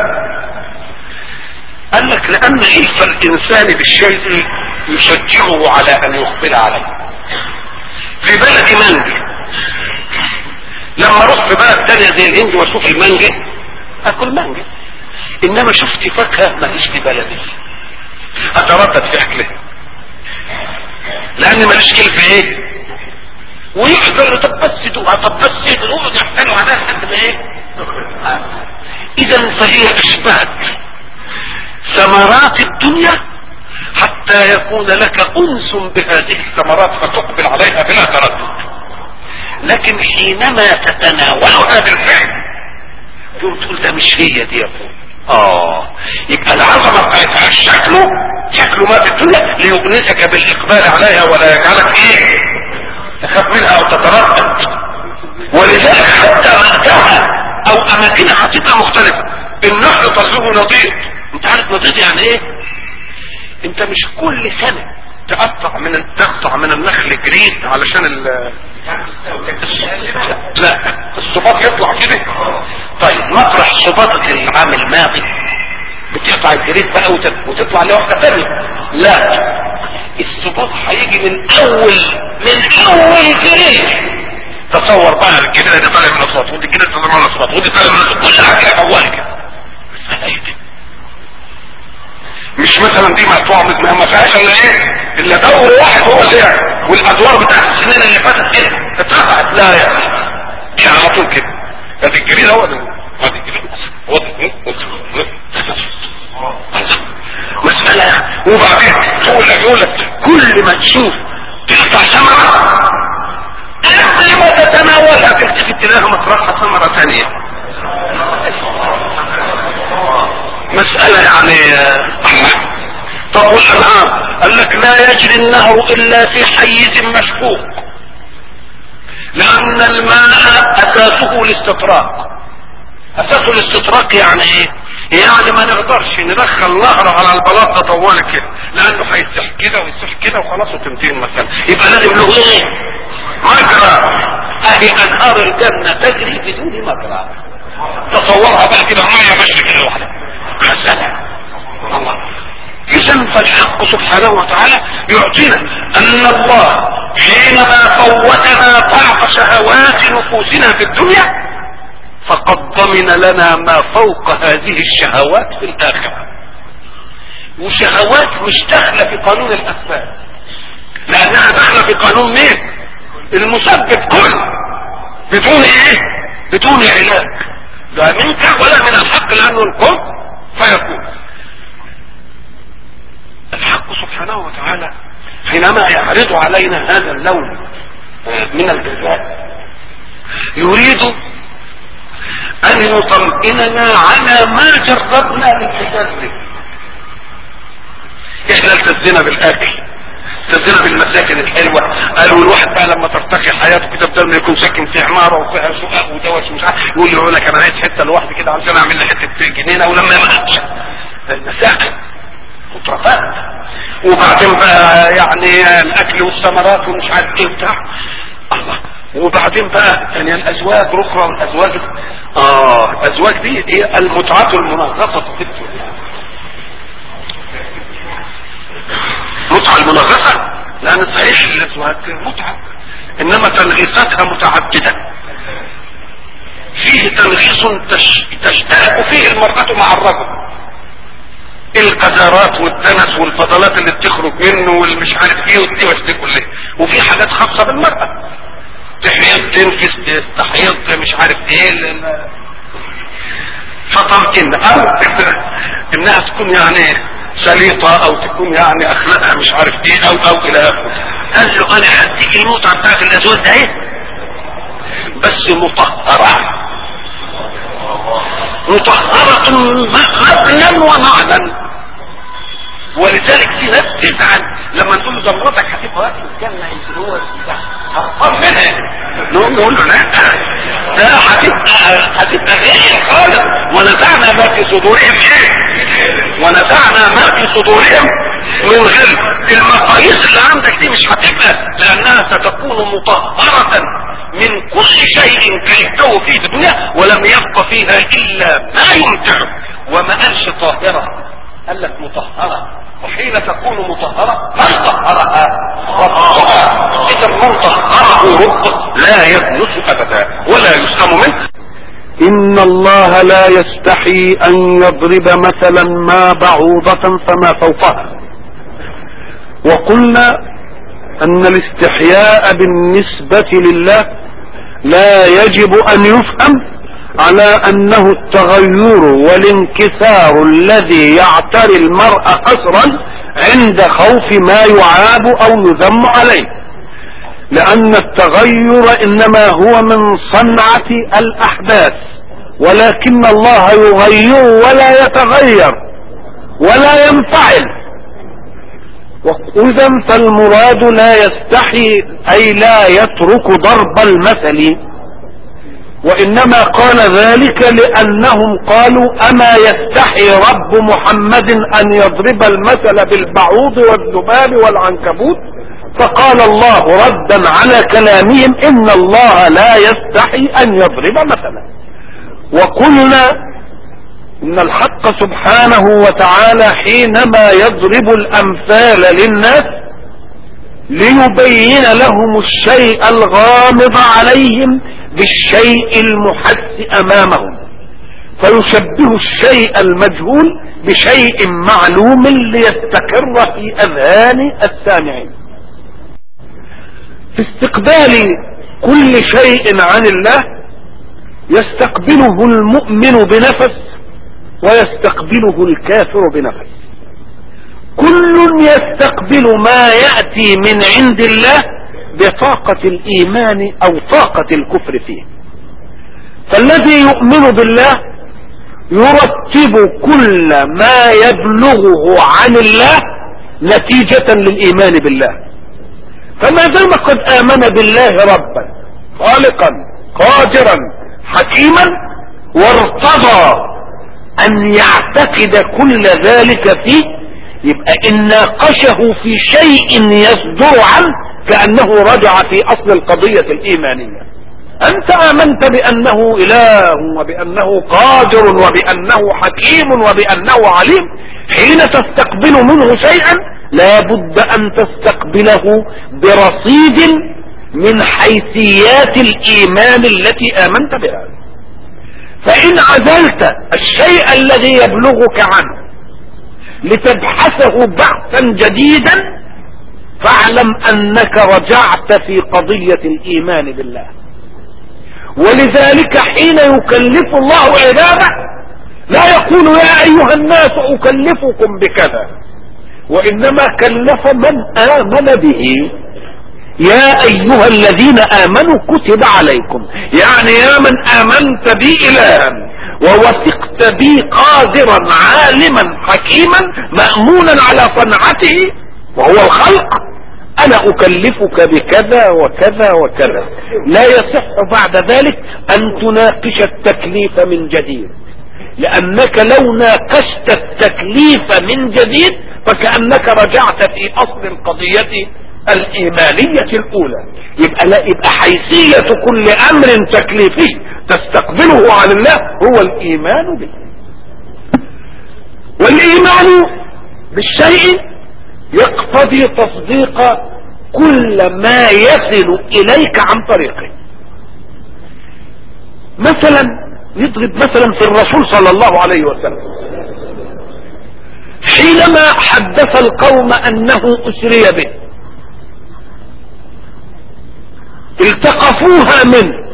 قال لك لان الف الانسان بالشيء يشجعه على ان يقبل عليه في بلد مانجا لما اروح في بلد تانية زي الهند واشوف المانجا اكل مانجا انما شفت فاكهة ماليش في بلدي اتردد في اكلها لان ماليش كيل في ايه ويقدر طب بس دوقها طب بس يقعد يحتلوا عليها لحد ما ايه اذا فهي اشبهت ثمرات الدنيا حتى يكون لك انس بهذه الثمرات فتقبل عليها بلا تردد لكن حينما تتناولها بالفعل تقول تقول ده مش هي دي يا ابوي اه يبقى العظمه بتاعتها شكله شكله ما في الدنيا ليؤنسك بالاقبال عليها ولا يجعلك ايه تخاف منها او تتردد ولذلك حتى مأتها او اماكنها هتبقى مختلفه النحل طلعه نضيد انت عارف نضيد يعني ايه انت مش كل سنة تقطع من تقطع من النخل جريد علشان ال لا الصباط يطلع كده طيب مطرح صباطك العام الماضي بتقطع الجريد بقى وتطلع لوحدة ثانية لا الصباط هيجي من اول من اول جريد تصور بقى الجريدة دي طالع من الصوت ودي الجريدة طالع من الصوت ودي طالع من الصوت كل حاجة اول كده مسألة ايه مش مثلا دي مقطوعه ما ما فيهاش الا ايه الا دور واحد هو اللي يعني والادوار بتاعت السنين اللي فاتت كده اترفعت لا يا دي على طول كده كانت الجريده هو ده هذه الجريده هو مسألة وبعدين تقول لك يقول لك كل ما تشوف تقطع ثمرة قبل ما تتناولها تلتفت تلاقيها مطرحها ثمرة ثانية مسألة يعني طب والأنهار قال لك لا يجري النهر إلا في حيز مشكوك لأن الماء أساسه الاستطراق أساسه الاستطراق يعني إيه؟ يعني ما نقدرش ندخل نهر على البلاط ده طوال كده لأنه هيسح كده ويسح كده وخلاص وتنتهي المسألة يبقى لازم له إيه؟ مجرى أهي أنهار الجنة تجري بدون مجرى تصورها بقى كده مية ماشية كده لوحدها مسألة الله إذا فالحق سبحانه وتعالى يعطينا أن الله حينما فوتنا بعض شهوات نفوسنا في الدنيا فقد ضمن لنا ما فوق هذه الشهوات في الآخرة وشهوات مش داخلة في قانون الأسباب لأنها داخلة في قانون مين؟ المسبب كله بدون إيه؟ بدون علاج لا منك ولا من الحق لأنه الكون فيكون الحق سبحانه وتعالى حينما يعرض علينا هذا اللون من الجزاء يريد ان يطمئننا على ما جربنا للتجرب احنا التزينا بالاكل تزينها بالمساكن الحلوة قالوا الواحد بقى لما ترتقي حياته كده بدل ما يكون ساكن في عمارة وفيها شقق ودوش ومش عارف يقول لي انا كمان عايز حتة لوحدي كده عشان اعمل لي حتة جنينة ولما يبقى المساكن مترفات وبعدين بقى يعني الاكل والثمرات ومش عارف ايه وبتاع الله وبعدين بقى يعني الازواج الاخرى والازواج اه الازواج دي هي المتعة المنغصة في الدنيا متعة المنغصة لان صحيح الازواج متعة انما تنغيصاتها متعددة فيه تنغيص تش... تشترك فيه المرأة مع الرجل القذارات والدنس والفضلات اللي بتخرج منه والمش عارف ايه والدوش دي كلها وفي حاجات خاصة بالمرأة تحيض تنفس تحيض مش عارف ايه فطمكن او انها تكون يعني سليطة او تكون يعني اخلاقها مش عارف ايه او او الى اخره قال له انا هديك المتعة بتاعت الازواج ده ايه بس مطهرة مطهرة مبنا ومعنا ولذلك في ناس تزعل لما نقول له ده مراتك هتبقى واقف الجنه يمكن هو هرقان منها نقول نقول له لا ده هتبقى هتبقى غير خالص ونزعنا ما في صدورهم ايه ونزعنا ما في صدورهم من غل المقاييس اللي عندك دي مش هتبقى لانها ستكون مطهرة من كل شيء كرهته في الدنيا ولم يبق فيها الا ما يمتعه وما قالش طاهرة قال لك مطهرة وحين تكون مطهرة من طهرها ربها اذا من طهره رب لا يدنس ابدا ولا يسلم منه إن الله لا يستحي أن يضرب مثلا ما بعوضة فما فوقها وقلنا أن الاستحياء بالنسبة لله لا يجب أن يفهم على أنه التغير والانكسار الذي يعتري المرء حسرا عند خوف ما يعاب أو يذم عليه لأن التغير إنما هو من صنعة الأحداث ولكن الله يغير ولا يتغير ولا ينفعل وإذا فالمراد لا يستحي أي لا يترك ضرب المثل وإنما قال ذلك لأنهم قالوا أما يستحي رب محمد أن يضرب المثل بالبعوض والذباب والعنكبوت فقال الله ردا على كلامهم إن الله لا يستحي أن يضرب مثلا وقلنا إن الحق سبحانه وتعالى حينما يضرب الأمثال للناس ليبين لهم الشيء الغامض عليهم بالشيء المحس أمامهم فيشبه الشيء المجهول بشيء معلوم ليستقر في أذهان السامعين في استقبال كل شيء عن الله يستقبله المؤمن بنفس ويستقبله الكافر بنفس كل يستقبل ما يأتي من عند الله بطاقة الإيمان أو طاقة الكفر فيه فالذي يؤمن بالله يرتب كل ما يبلغه عن الله نتيجة للإيمان بالله فما دام قد آمن بالله ربا خالقا قادرا حكيما وارتضى أن يعتقد كل ذلك فيه يبقى إن ناقشه في شيء يصدر عنه كأنه رجع في أصل القضية الإيمانية أنت آمنت بأنه إله وبأنه قادر وبأنه حكيم وبأنه عليم حين تستقبل منه شيئا لا بد أن تستقبله برصيد من حيثيات الإيمان التي آمنت بها فإن عزلت الشيء الذي يبلغك عنه لتبحثه بحثا جديدا فاعلم انك رجعت في قضية الايمان بالله ولذلك حين يكلف الله عباده لا يقول يا ايها الناس اكلفكم بكذا وانما كلف من امن به يا ايها الذين امنوا كتب عليكم يعني يا من امنت بي الها ووثقت بي قادرا عالما حكيما مأمونا على صنعته وهو الخلق انا اكلفك بكذا وكذا وكذا لا يصح بعد ذلك ان تناقش التكليف من جديد لانك لو ناقشت التكليف من جديد فكأنك رجعت في اصل القضية الايمانية الاولى يبقى لا يبقى حيثية كل امر تكليفي تستقبله عن الله هو الايمان به والايمان بالشيء يقتضي تصديق كل ما يصل اليك عن طريقه مثلا يضرب مثلا في الرسول صلى الله عليه وسلم حينما حدث القوم انه اسري به التقفوها منه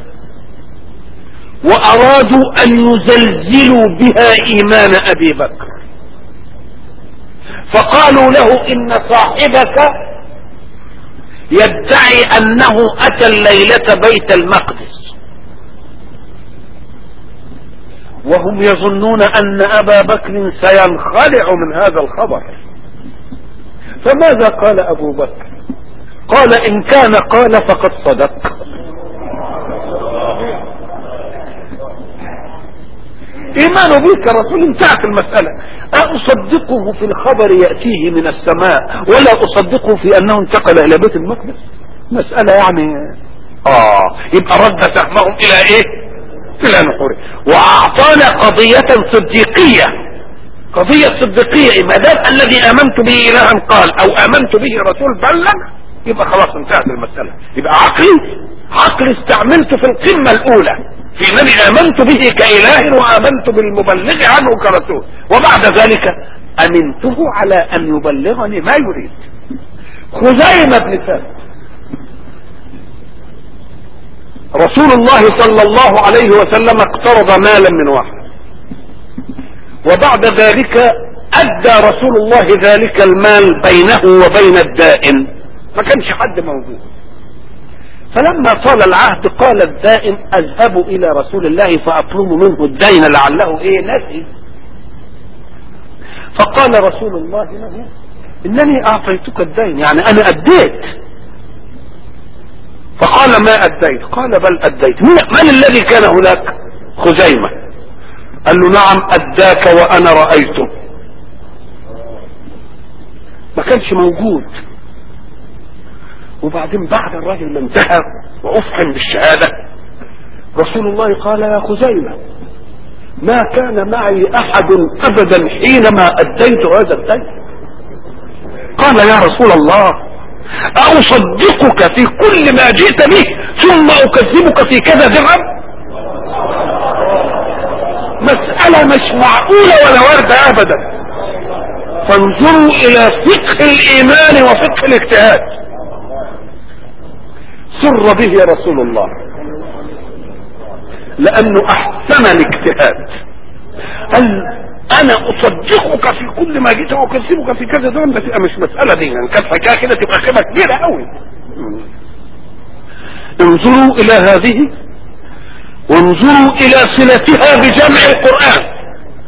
وارادوا ان يزلزلوا بها ايمان ابي بكر فقالوا له ان صاحبك يدعي انه اتى الليلة بيت المقدس وهم يظنون ان ابا بكر سينخلع من هذا الخبر فماذا قال ابو بكر قال ان كان قال فقد صدق ايمانه بك رسول انتهت المسألة اصدقه في الخبر يأتيه من السماء ولا اصدقه في انه انتقل الى بيت المقدس مسألة يعني اه يبقى رد فهمهم الى ايه الى نحوره واعطانا قضية صديقية قضية صديقية ما دام الذي امنت به الها قال او امنت به رسول بلغ يبقى خلاص انتهت المسألة يبقى عقلي عقل استعملته في القمة الاولى في انني امنت به كاله وامنت بالمبلغ عنه كرسول وبعد ذلك امنته على ان يبلغني ما يريد خزيمة بن ثابت رسول الله صلى الله عليه وسلم اقترض مالا من واحد وبعد ذلك ادى رسول الله ذلك المال بينه وبين الدائن ما كانش حد موجود فلما طال العهد قال الدائن اذهب الى رسول الله فاطلب منه الدين لعله ايه نسي فقال رسول الله له انني اعطيتك الدين يعني انا اديت فقال ما اديت قال بل اديت من, من الذي كان هناك خزيمة قال له نعم اداك وانا رأيته ما كانش موجود وبعدين بعد الراجل ما انتهى وافحم بالشهادة رسول الله قال يا خزيمة ما كان معي احد ابدا حينما اديت هذا الدين قال يا رسول الله اصدقك في كل ما جئت به ثم اكذبك في كذا درهم مسألة مش معقولة ولا واردة ابدا فانظروا الى فقه الايمان وفقه الاجتهاد سر به رسول الله لانه احسن الاجتهاد قال انا اصدقك في كل ما جيت واكذبك في كذا دون تبقى مش مسألة دي يعني كانت حكاية كده تبقى خيمة كبيرة قوي انظروا الى هذه وانظروا الى صلتها بجمع القرآن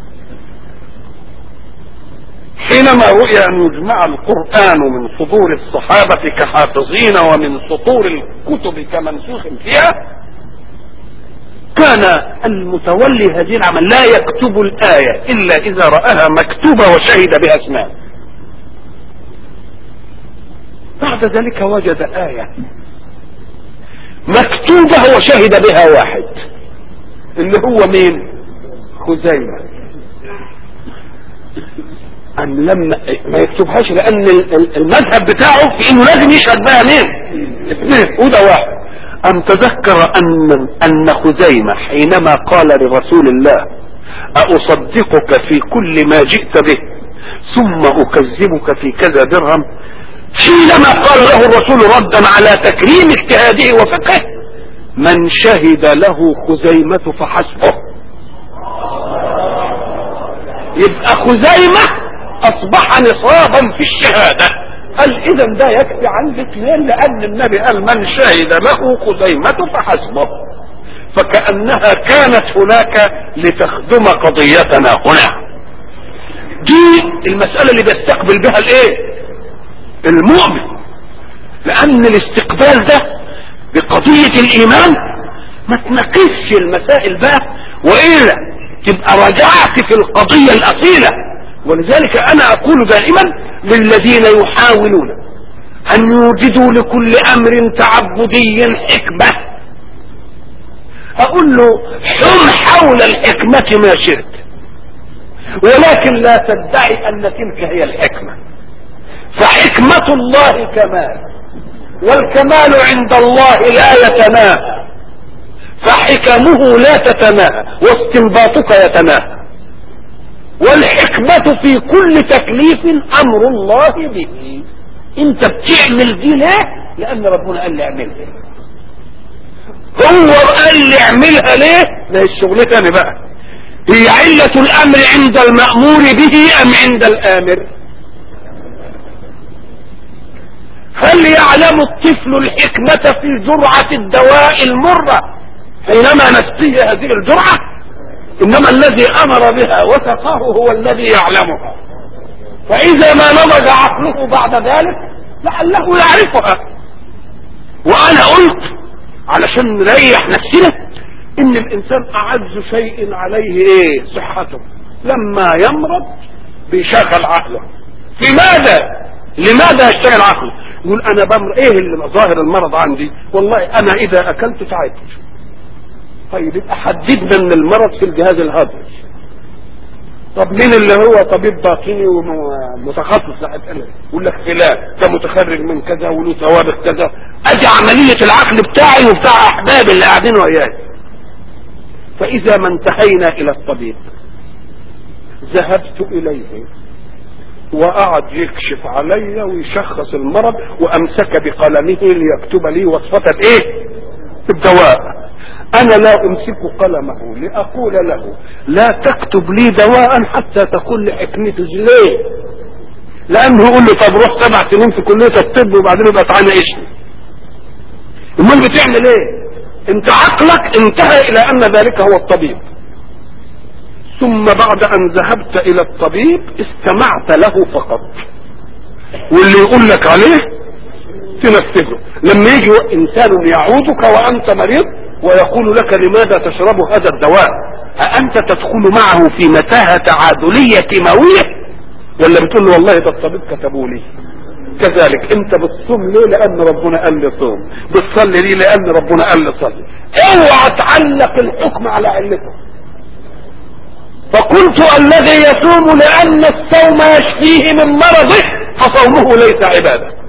حينما رؤي ان يجمع القرآن من صدور الصحابة كحافظين ومن سطور الكتب كمنسوخ فيها كان المتولي هذه العمل لا يكتب الآية إلا إذا رآها مكتوبة وشهد بها اسماء بعد ذلك وجد آية مكتوبة وشهد بها واحد اللي هو مين خزيمة أم لما ما يكتبهاش لأن المذهب بتاعه في إنه لازم يشهد بها مين اثنين وده واحد أم تذكر أن أن خزيمة حينما قال لرسول الله أصدقك في كل ما جئت به ثم أكذبك في كذا درهم حينما قال له الرسول ردا على تكريم اجتهاده وفقه من شهد له خزيمة فحسبه يبقى خزيمة أصبح نصابا في الشهادة قال اذا ده يكفي عند اثنين لان النبي قال من شهد له خزيمة فحسبه فكأنها كانت هناك لتخدم قضيتنا هنا دي المسألة اللي بيستقبل بها الايه المؤمن لان الاستقبال ده بقضية الايمان ما تناقشش المسائل بقى والا تبقى رجعت في القضية الاصيلة ولذلك انا اقول دائما للذين يحاولون ان يوجدوا لكل امر تعبدي حكمة اقول له حم حول الحكمة ما شئت ولكن لا تدعي ان تلك هي الحكمة فحكمة الله كمال والكمال عند الله لا يتناهى فحكمه لا تتناهى واستنباطك يتناهى والحكمة في كل تكليف امر الله به انت بتعمل دي ليه لان ربنا قال لي اعملها هو قال لي اعملها ليه ده الشغل تاني بقى هي علة الامر عند المأمور به ام عند الامر هل يعلم الطفل الحكمة في جرعة الدواء المرة حينما نسقيه هذه الجرعة انما الذي امر بها وسقاه هو الذي يعلمها فاذا ما نضج عقله بعد ذلك لعله يعرفها وانا قلت علشان نريح نفسنا ان الانسان اعز شيء عليه ايه صحته لما يمرض بيشغل عقله لماذا لماذا يشتغل عقله يقول انا بمر ايه اللي ظاهر المرض عندي والله انا اذا اكلت تعبت طيب يبقى حددنا ان المرض في الجهاز الهضمي طب مين اللي هو طبيب باطني ومتخصص يقول لك فلان ده متخرج من كذا وله سوابق كذا ادي عملية العقل بتاعي وبتاع احبابي اللي قاعدين وياي فاذا ما انتهينا الى الطبيب ذهبت اليه وقعد يكشف علي ويشخص المرض وامسك بقلمه ليكتب لي وصفة ايه الدواء انا لا امسك قلمه لاقول له لا تكتب لي دواء حتى تقول لي حكمته ليه لانه يقول لي طب روح سبع سنين في كلية الطب وبعدين يبقى تعالى اشفي امال بتعمل ايه انت عقلك انتهى الى ان ذلك هو الطبيب ثم بعد ان ذهبت الى الطبيب استمعت له فقط واللي يقول لك عليه تنفذه لما يجي انسان يعودك وانت مريض ويقول لك لماذا تشرب هذا الدواء أأنت تدخل معه في متاهة تعادلية كيماوية ولا بتقول له والله ده الطبيب كتبوا لي كذلك انت بتصوم ليه لان ربنا قال لي صوم بتصلي ليه لان ربنا قال لي صلي اوعى تعلق الحكم على علته فقلت الذي يصوم لان الصوم يشفيه من مرضه فصومه ليس عباده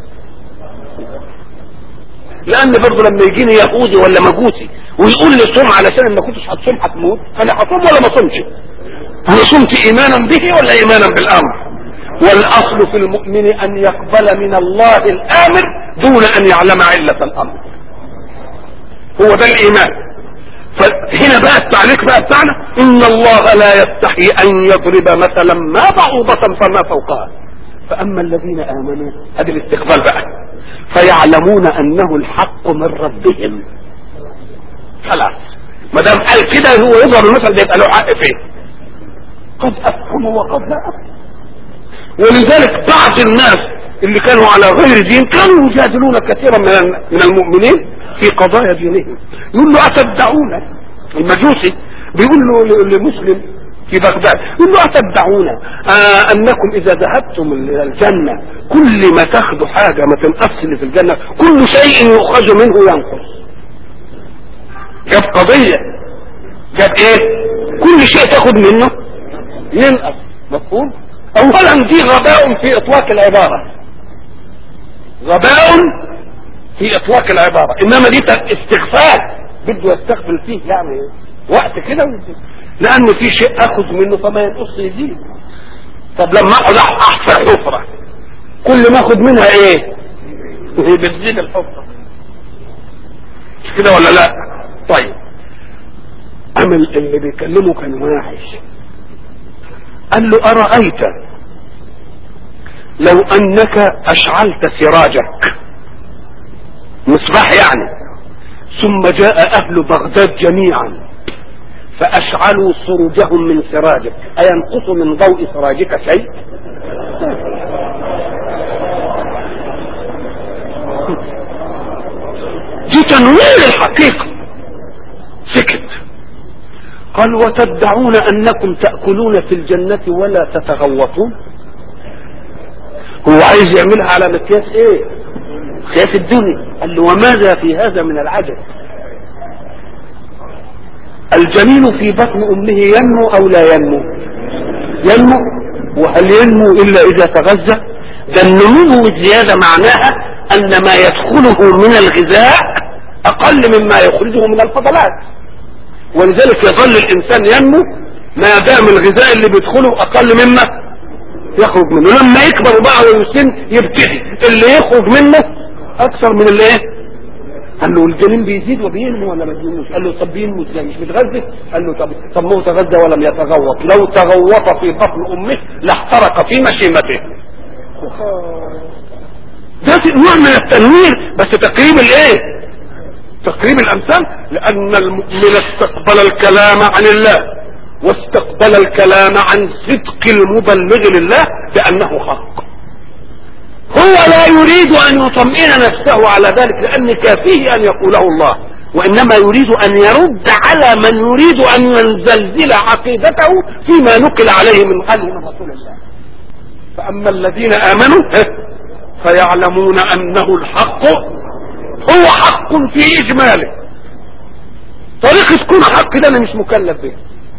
لان برضه لما يجيني يهودي ولا مجوسي ويقول لي صوم علشان ما كنتش هتصوم هتموت انا هصوم ولا ما صومش انا صمت ايمانا به ولا ايمانا بالامر والاصل في المؤمن ان يقبل من الله الامر دون ان يعلم علة الامر هو ده الايمان فهنا بقى التعليق بقى بتاعنا ان الله لا يستحي ان يضرب مثلا ما بعوضة فما فوقها فاما الذين امنوا هذا الاستقبال بقى فيعلمون انه الحق من ربهم خلاص ما دام قال كده هو يضرب المثل ده يبقى له حق فيه قد افهموا وقد لا افهم ولذلك بعض الناس اللي كانوا على غير دين كانوا يجادلون كثيرا من من المؤمنين في قضايا دينهم يقول له اتدعون المجوسي بيقول له لمسلم في بغداد يقول له اتدعون آه انكم اذا ذهبتم الى الجنه كل ما تاخذوا حاجه ما تنقص اللي في الجنه كل شيء يؤخذ منه ينقص جاب قضيه جاب ايه كل شيء تاخذ منه ينقص مفهوم اولا دي غباء في اطلاق العباره غباء في اطلاق العباره انما دي استغفال بده يستغفل فيه يعني وقت كده لان في شيء اخذ منه فما ينقص يزيد طب لما اقعد احفر حفرة كل ما اخذ منها ايه بتزيد الحفرة مش كده ولا لا طيب اما اللي بيكلمه كان واحش قال له ارايت لو انك اشعلت سراجك مصباح يعني ثم جاء اهل بغداد جميعا فاشعلوا سروجهم من سراجك اينقص من ضوء سراجك شيء تنوير الحقيقة سكت قال وتدعون انكم تأكلون في الجنة ولا تتغوطون هو عايز يعملها على مقياس ايه مقياس الدنيا قال له وماذا في هذا من العجب الجنين في بطن امه ينمو او لا ينمو ينمو وهل ينمو الا اذا تغذى ده النمو والزياده معناها ان ما يدخله من الغذاء اقل مما يخرجه من الفضلات ولذلك يظل الانسان ينمو ما دام الغذاء اللي بيدخله اقل مما يخرج منه لما يكبر بقى ويسن يبتدي اللي يخرج منه اكثر من اللي ايه قال له الجنين بيزيد وبينمو ولا ما بينموش قال له طب بينمو ازاي مش متغذى قال له طب طب ما هو تغذى ولم يتغوط لو تغوط في بطن امه لاحترق في مشيمته ده نوع من التنوير بس تقريب الايه تقريب الامثال لان المؤمن استقبل الكلام عن الله واستقبل الكلام عن صدق المبلغ لله بانه حق هو لا يريد ان يطمئن نفسه على ذلك لان كافيه ان يقوله الله وانما يريد ان يرد على من يريد ان ينزلزل عقيدته فيما نقل عليه من قلب من رسول الله فاما الذين امنوا فيعلمون انه الحق هو حق في اجماله طريقة كون حق ده انا مش مكلف به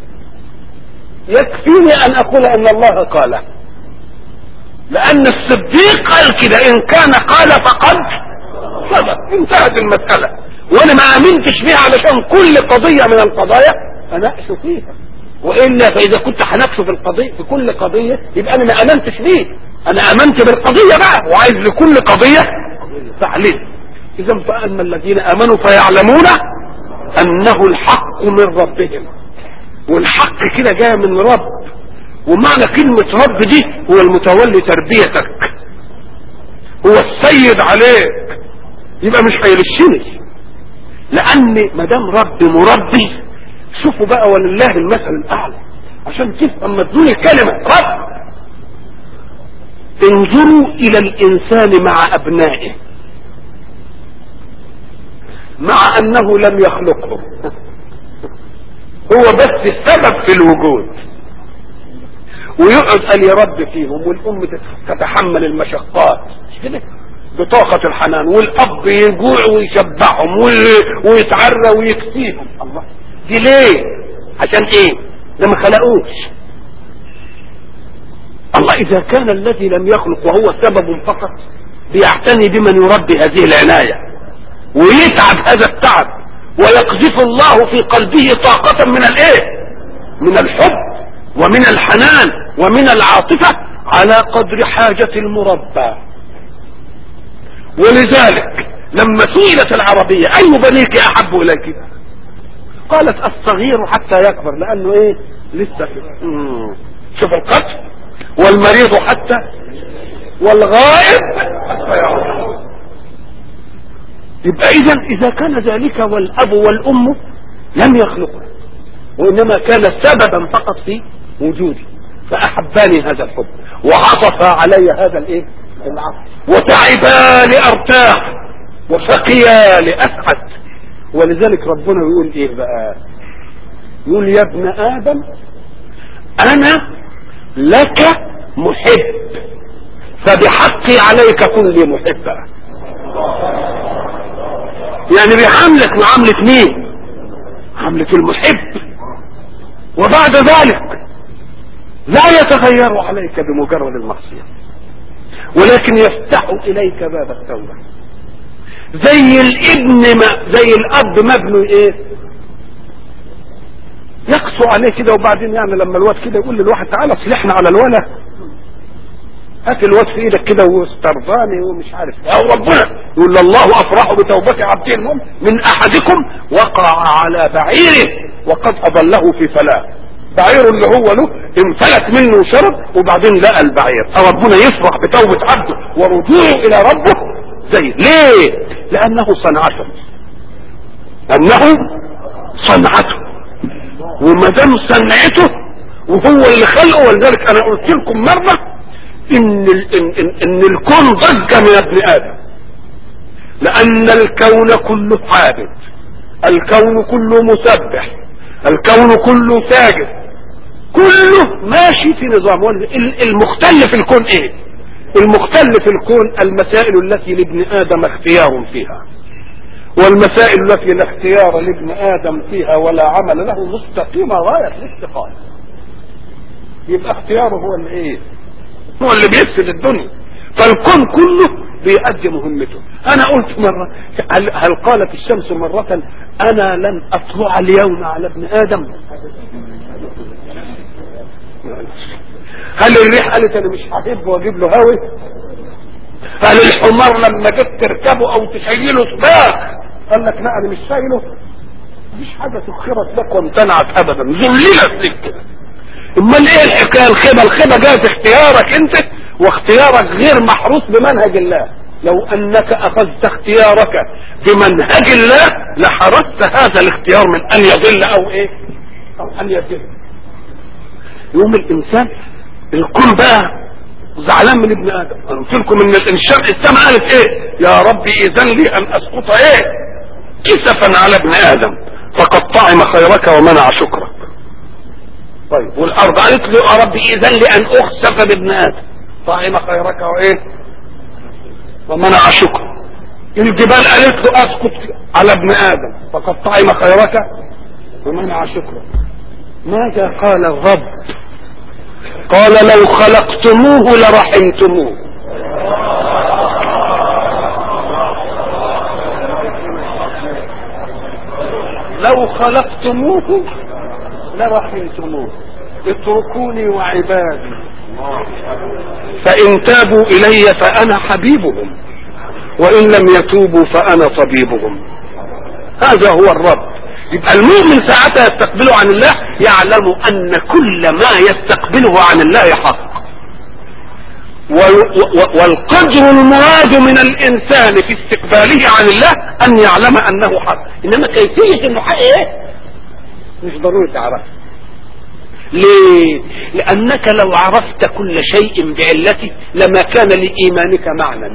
يكفيني ان اقول ان الله قال لان الصديق قال كده ان كان قال فقد صدق انتهت المسألة وانا ما امنتش فيها علشان كل قضية من القضايا اناقش فيها والا فاذا كنت هناقش في القضية في كل قضية يبقى انا ما امنتش فيه انا امنت بالقضية بقى وعايز لكل قضية تعليل اذا فاما الذين امنوا فيعلمون انه الحق من ربهم والحق كده جاي من رب ومعنى كلمة رب دي هو المتولي تربيتك هو السيد عليك يبقى مش هيرشني لان ما دام رب مربي شوفوا بقى ولله المثل الاعلى عشان تفهم مدلول الكلمة رب انظروا الى الانسان مع ابنائه مع انه لم يخلقهم هو بس السبب في الوجود ويقعد قال يرد فيهم والام تتحمل المشقات مش كده بطاقة الحنان والاب يجوع ويشبعهم ويتعرى ويكسيهم الله دي ليه عشان ايه ده ما خلقوش الله اذا كان الذي لم يخلق وهو سبب فقط بيعتني بمن يربي هذه العناية ويتعب هذا التعب ويقذف الله في قلبه طاقة من الايه من الحب ومن الحنان ومن العاطفة على قدر حاجة المربى ولذلك لما سئلت العربية اي بنيك احب اليك قالت الصغير حتى يكبر لانه ايه لسه مم. شوف القتل والمريض حتى والغائب حتى يعود يبقى اذا اذا كان ذلك والاب والام لم يخلقوا وانما كان سببا فقط في وجودي فاحباني هذا الحب وعطف علي هذا الايه العطف وتعبا لارتاح وشقيا لاسعد ولذلك ربنا يقول ايه بقى يقول يا ابن ادم انا لك محب فبحقي عليك كن لي محبا يعني بيعاملك معاملة مين عاملة المحب وبعد ذلك لا يتغير عليك بمجرد المعصية ولكن يفتح اليك باب التوبة زي الابن ما زي الاب مبني ايه يقسو عليه كده وبعدين يعني لما الواد كده يقول للواحد تعالى اصلحنا على الولا هات الواد في ايدك كده واسترضاني ومش عارف او ربنا يقول الله افرح بتوبة عبده المؤمن من احدكم وقع على بعيره وقد اضله في فلاة بعير اللي هو له انفلت منه وشرب وبعدين لقى البعير ربنا يفرح بتوبة عبده ورجوعه الى ربه زي ليه لانه صنعته انه صنعته وما دام صنعته وهو اللي خلقه ولذلك انا قلت لكم مره ان ال ان, إن, إن الكون ضج من ابن ادم لان الكون كله عابد الكون كله مسبح الكون كله ساجد كله ماشي في نظام المختل في الكون ايه المختل في الكون المسائل التي لابن ادم اختيار فيها والمسائل التي لا اختيار لابن ادم فيها ولا عمل له مستقيمه غايه الاستقامه يبقى اختياره هو اللي ايه هو اللي بيفسد الدنيا فالكون كله بيأدي مهمته انا قلت مرة هل, هل قالت الشمس مرة انا لن اطلع اليوم على ابن ادم هل الريح قالت انا مش هحب واجيب له هوي هل الحمار لما جيت تركبه او تشيله سباق قال لك لا انا مش شايله مفيش حاجة سخرت لك وامتنعت ابدا ذللت لك كده امال ايه الحكايه الخيبه الخيبه جايه في اختيارك انت واختيارك غير محروس بمنهج الله لو انك اخذت اختيارك بمنهج الله لحرست هذا الاختيار من ان يضل او ايه او ان يضل يوم الانسان الكون بقى زعلان من ابن ادم انا قلت لكم ان الانسان السماء قالت ايه يا ربي اذن لي ان اسقط ايه كسفا على ابن ادم فقد طعم خيرك ومنع شكرك طيب والارض قالت له يا رب اذن لي ان اخسف بابن ادم طعم خيرك وايه ومنع شكر الجبال قالت له اسقط على ابن ادم فقد طعم خيرك ومنع شكرك ماذا قال الرب قال لو خلقتموه لرحمتموه لو خلقتموه لرحمتموه اتركوني وعبادي فإن تابوا إلي فأنا حبيبهم وإن لم يتوبوا فأنا طبيبهم هذا هو الرب يبقى المؤمن ساعتها يستقبله عن الله يعلم أن كل ما يستقبله عن الله حق والقدر المراد من الإنسان في استقباله عن الله أن يعلم أنه حق إنما كيفية أنه حق إيه مش ضروري تعرفه ليه لانك لو عرفت كل شيء بعلته لما كان لايمانك معنى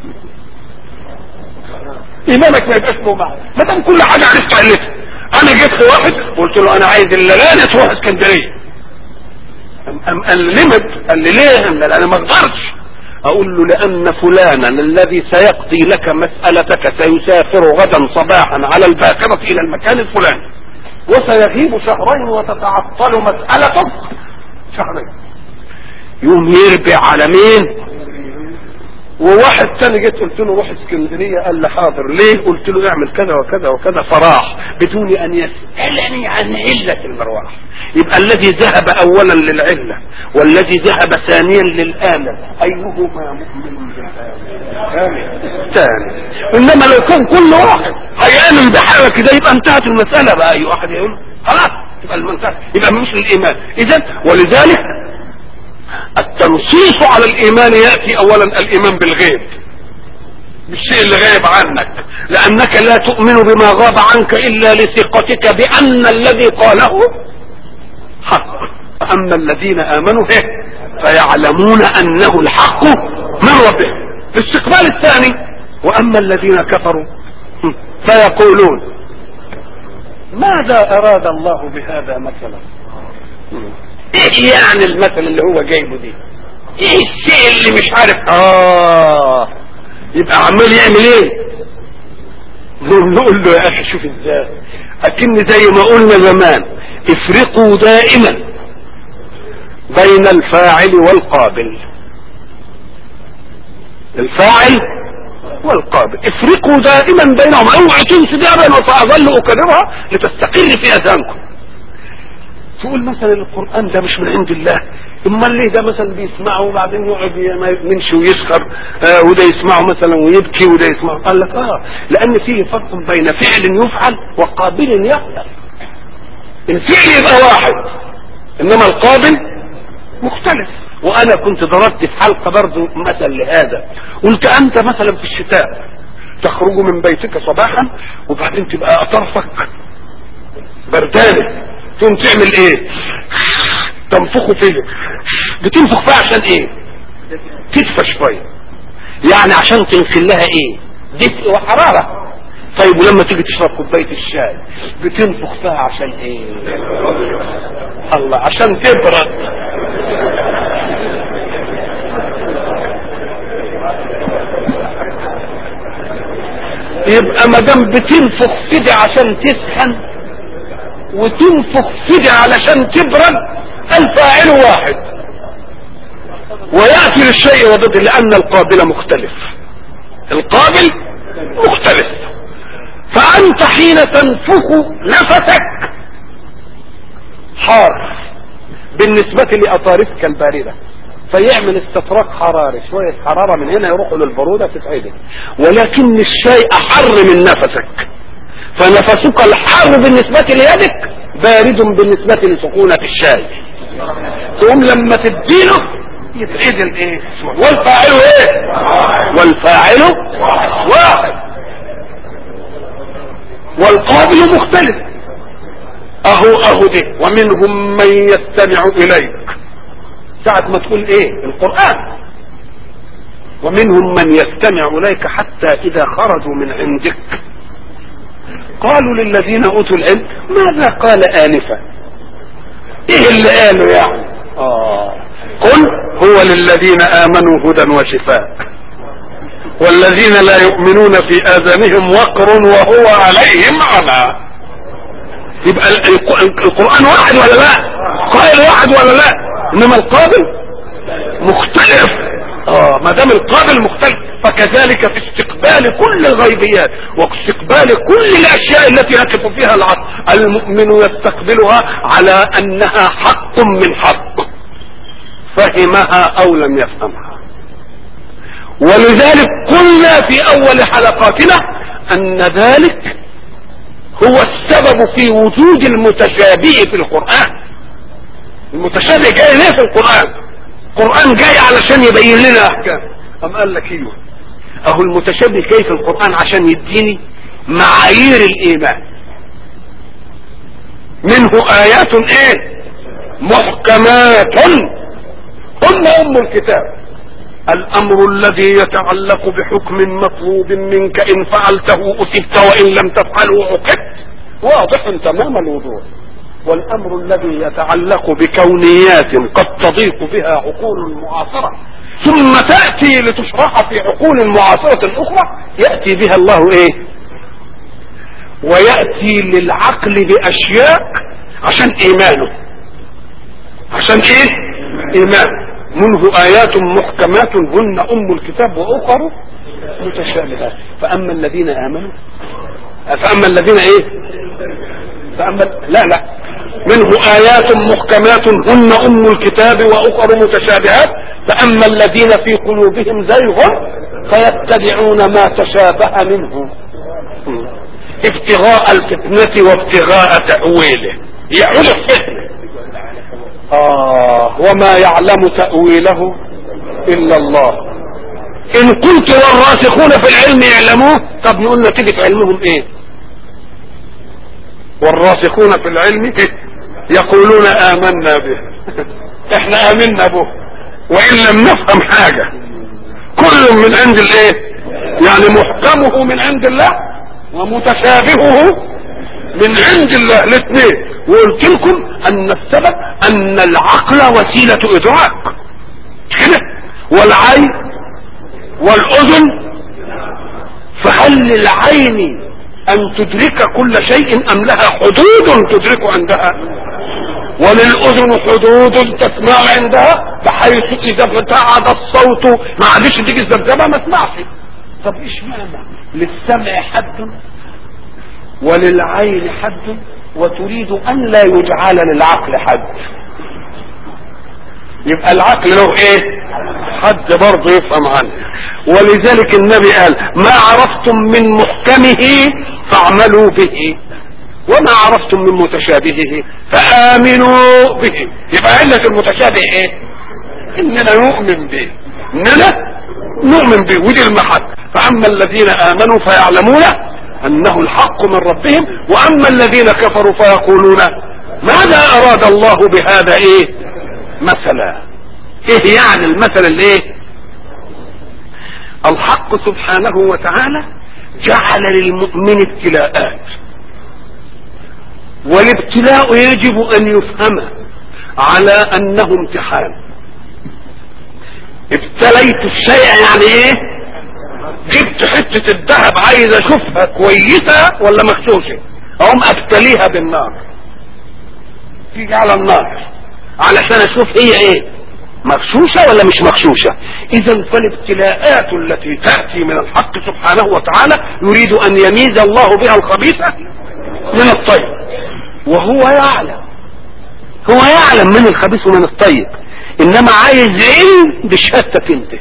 ايمانك ما يبقاش له معنى ما دام كل حاجه عرفت علتها انا جيت لواحد قلت له انا عايز الليله تروح اسكندريه ام قال لي لمت قال لي ليه قال انا ما اقدرش اقول له لان فلانا الذي سيقضي لك مسألتك سيسافر غدا صباحا على الباكرة الى المكان الفلاني وسيغيب شهرين وتتعطل مسألتك شهرين يوم يربع على مين وواحد تاني جيت قلت له روح اسكندريه قال لي حاضر ليه قلت له اعمل كذا وكذا وكذا فراح بدون ان يسالني عن عله المروح يبقى الذي ذهب اولا للعله والذي ذهب ثانيا للاله ايهما مؤمن بالآلة ثاني انما لو كان كل واحد هيامن بحاجه كده يبقى انتهت المساله بقى اي واحد يقول خلاص يبقى المنتهى يبقى مش الايمان اذا ولذلك التنصيص على الايمان ياتي اولا الايمان بالغيب بالشيء اللي غايب عنك لانك لا تؤمن بما غاب عنك الا لثقتك بان الذي قاله حق اما الذين امنوا به فيعلمون انه الحق من ربهم الاستقبال الثاني واما الذين كفروا فيقولون ماذا اراد الله بهذا مثلا ايه يعني المثل اللي هو جايبه دي ايه الشيء اللي مش عارف اه يبقى عمال يعمل ايه نقول له يا اخي شوف ازاي اكن زي ما قلنا زمان افرقوا دائما بين الفاعل والقابل الفاعل والقابل افرقوا دائما بينهم اوعى تنسوا دي ابدا وساظل اكررها لتستقر في اذهانكم تقول مثلا القرآن ده مش من عند الله امال ليه ده مثلا بيسمعه وبعدين يقعد يمشي ويسخر آه وده يسمعه مثلا ويبكي وده يسمعه قال لك اه لان فيه فرق بين فعل يفعل وقابل يفعل الفعل يبقى واحد انما القابل مختلف وانا كنت ضربت في حلقه برضه مثل لهذا قلت انت مثلا في الشتاء تخرج من بيتك صباحا وبعدين تبقى اطرفك بردانه تقوم تعمل ايه تنفخه فيه بتنفخ فيها عشان ايه تدفى شويه يعني عشان تنخل لها ايه دفء وحرارة طيب ولما تيجي تشرب كوباية الشاي بتنفخ فيها عشان ايه الله عشان تبرد يبقى ما دام بتنفخ في دي عشان تسخن وتنفخ في دي علشان تبرد الفاعل واحد ويأتي للشيء وضده لأن القابل مختلف القابل مختلف فأنت حين تنفخ نفسك حار بالنسبة لأطارفك الباردة فيعمل استطراق حراري شوية حرارة من هنا يروحوا للبرودة تتعدل ولكن الشيء أحر من نفسك فنفسك الحار بالنسبة ليدك بارد بالنسبة لسخونة الشاي تقوم لما تديله يتعدل ايه والفاعل ايه والفاعل واحد والقابل مختلف اهو اهو ده ومنهم من يستمع اليك ساعة ما تقول ايه القرآن ومنهم من يستمع اليك حتى اذا خرجوا من عندك قالوا للذين اوتوا العلم ماذا قال انفا ايه اللي قالوا يعني اه قل هو للذين امنوا هدى وشفاء والذين لا يؤمنون في اذانهم وقر وهو عليهم عمى يبقى القرآن واحد ولا لا قائل واحد ولا لا انما القابل مختلف اه ما دام القابل مختلف فكذلك في استقبال كل الغيبيات واستقبال كل الاشياء التي يقف فيها العقل المؤمن يستقبلها على انها حق من حق فهمها او لم يفهمها ولذلك قلنا في اول حلقاتنا ان ذلك هو السبب في وجود المتشابه في القرآن المتشابه جاي ليه في القرآن القرآن جاي علشان يبين لنا احكام ام قال لك ايوه اهو المتشابه جاي في القرآن عشان يديني معايير الايمان منه ايات ايه محكمات هن ام الكتاب الامر الذي يتعلق بحكم مطلوب منك ان فعلته اثبت وان لم تفعله عقبت واضح تمام الوضوح والامر الذي يتعلق بكونيات قد تضيق بها عقول المعاصرة ثم تأتي لتشرح في عقول المعاصرة الاخرى يأتي بها الله ايه ويأتي للعقل باشياء عشان ايمانه عشان ايه ايمانه منه آيات محكمات هن أم الكتاب وأخر متشابهات فأما الذين آمنوا فأما الذين إيه فأما لا لا منه آيات محكمات هن أم الكتاب وأخر متشابهات فأما الذين في قلوبهم زيغ فيتبعون ما تشابه منه ابتغاء الفتنة وابتغاء تأويله يعود الفتنة آه وما يعلم تأويله إلا الله إن قلت والراسخون في العلم يعلموه طب نقول نتيجة علمهم إيه والراسخون في العلم إيه؟ يقولون آمنا به إحنا آمنا به وإن لم نفهم حاجة كل من عند الإيه يعني محكمه من عند الله ومتشابهه من عند الله الاثنين وقلت لكم ان السبب ان العقل وسيلة ادراك كده والعين والاذن فهل للعين ان تدرك كل شيء ام لها حدود تدرك عندها وللاذن حدود تسمع عندها بحيث اذا ابتعد الصوت ما عادش تيجي الذبذبه ما تسمعش طب ايش معنى للسمع حد وللعين حد وتريد ان لا يجعل للعقل حد يبقى العقل له ايه حد برضه يفهم عنه ولذلك النبي قال ما عرفتم من محكمه فاعملوا به وما عرفتم من متشابهه فامنوا به يبقى علة المتشابه ايه اننا نؤمن به اننا نؤمن به ودي المحك فاما الذين امنوا فيعلمون انه الحق من ربهم واما الذين كفروا فيقولون ماذا اراد الله بهذا ايه مثلا ايه يعني المثل الايه الحق سبحانه وتعالى جعل للمؤمن ابتلاءات والابتلاء يجب ان يفهم على انه امتحان ابتليت الشيء يعني ايه جبت حتة الذهب عايز اشوفها كويسة ولا مغشوشة اقوم ابتليها بالنار تيجي على النار علشان اشوف هي ايه مغشوشة ولا مش مغشوشة اذا فالابتلاءات التي تأتي من الحق سبحانه وتعالى يريد ان يميز الله بها الخبيث من الطيب وهو يعلم هو يعلم من الخبيث ومن الطيب انما عايز علم بشهادتك انت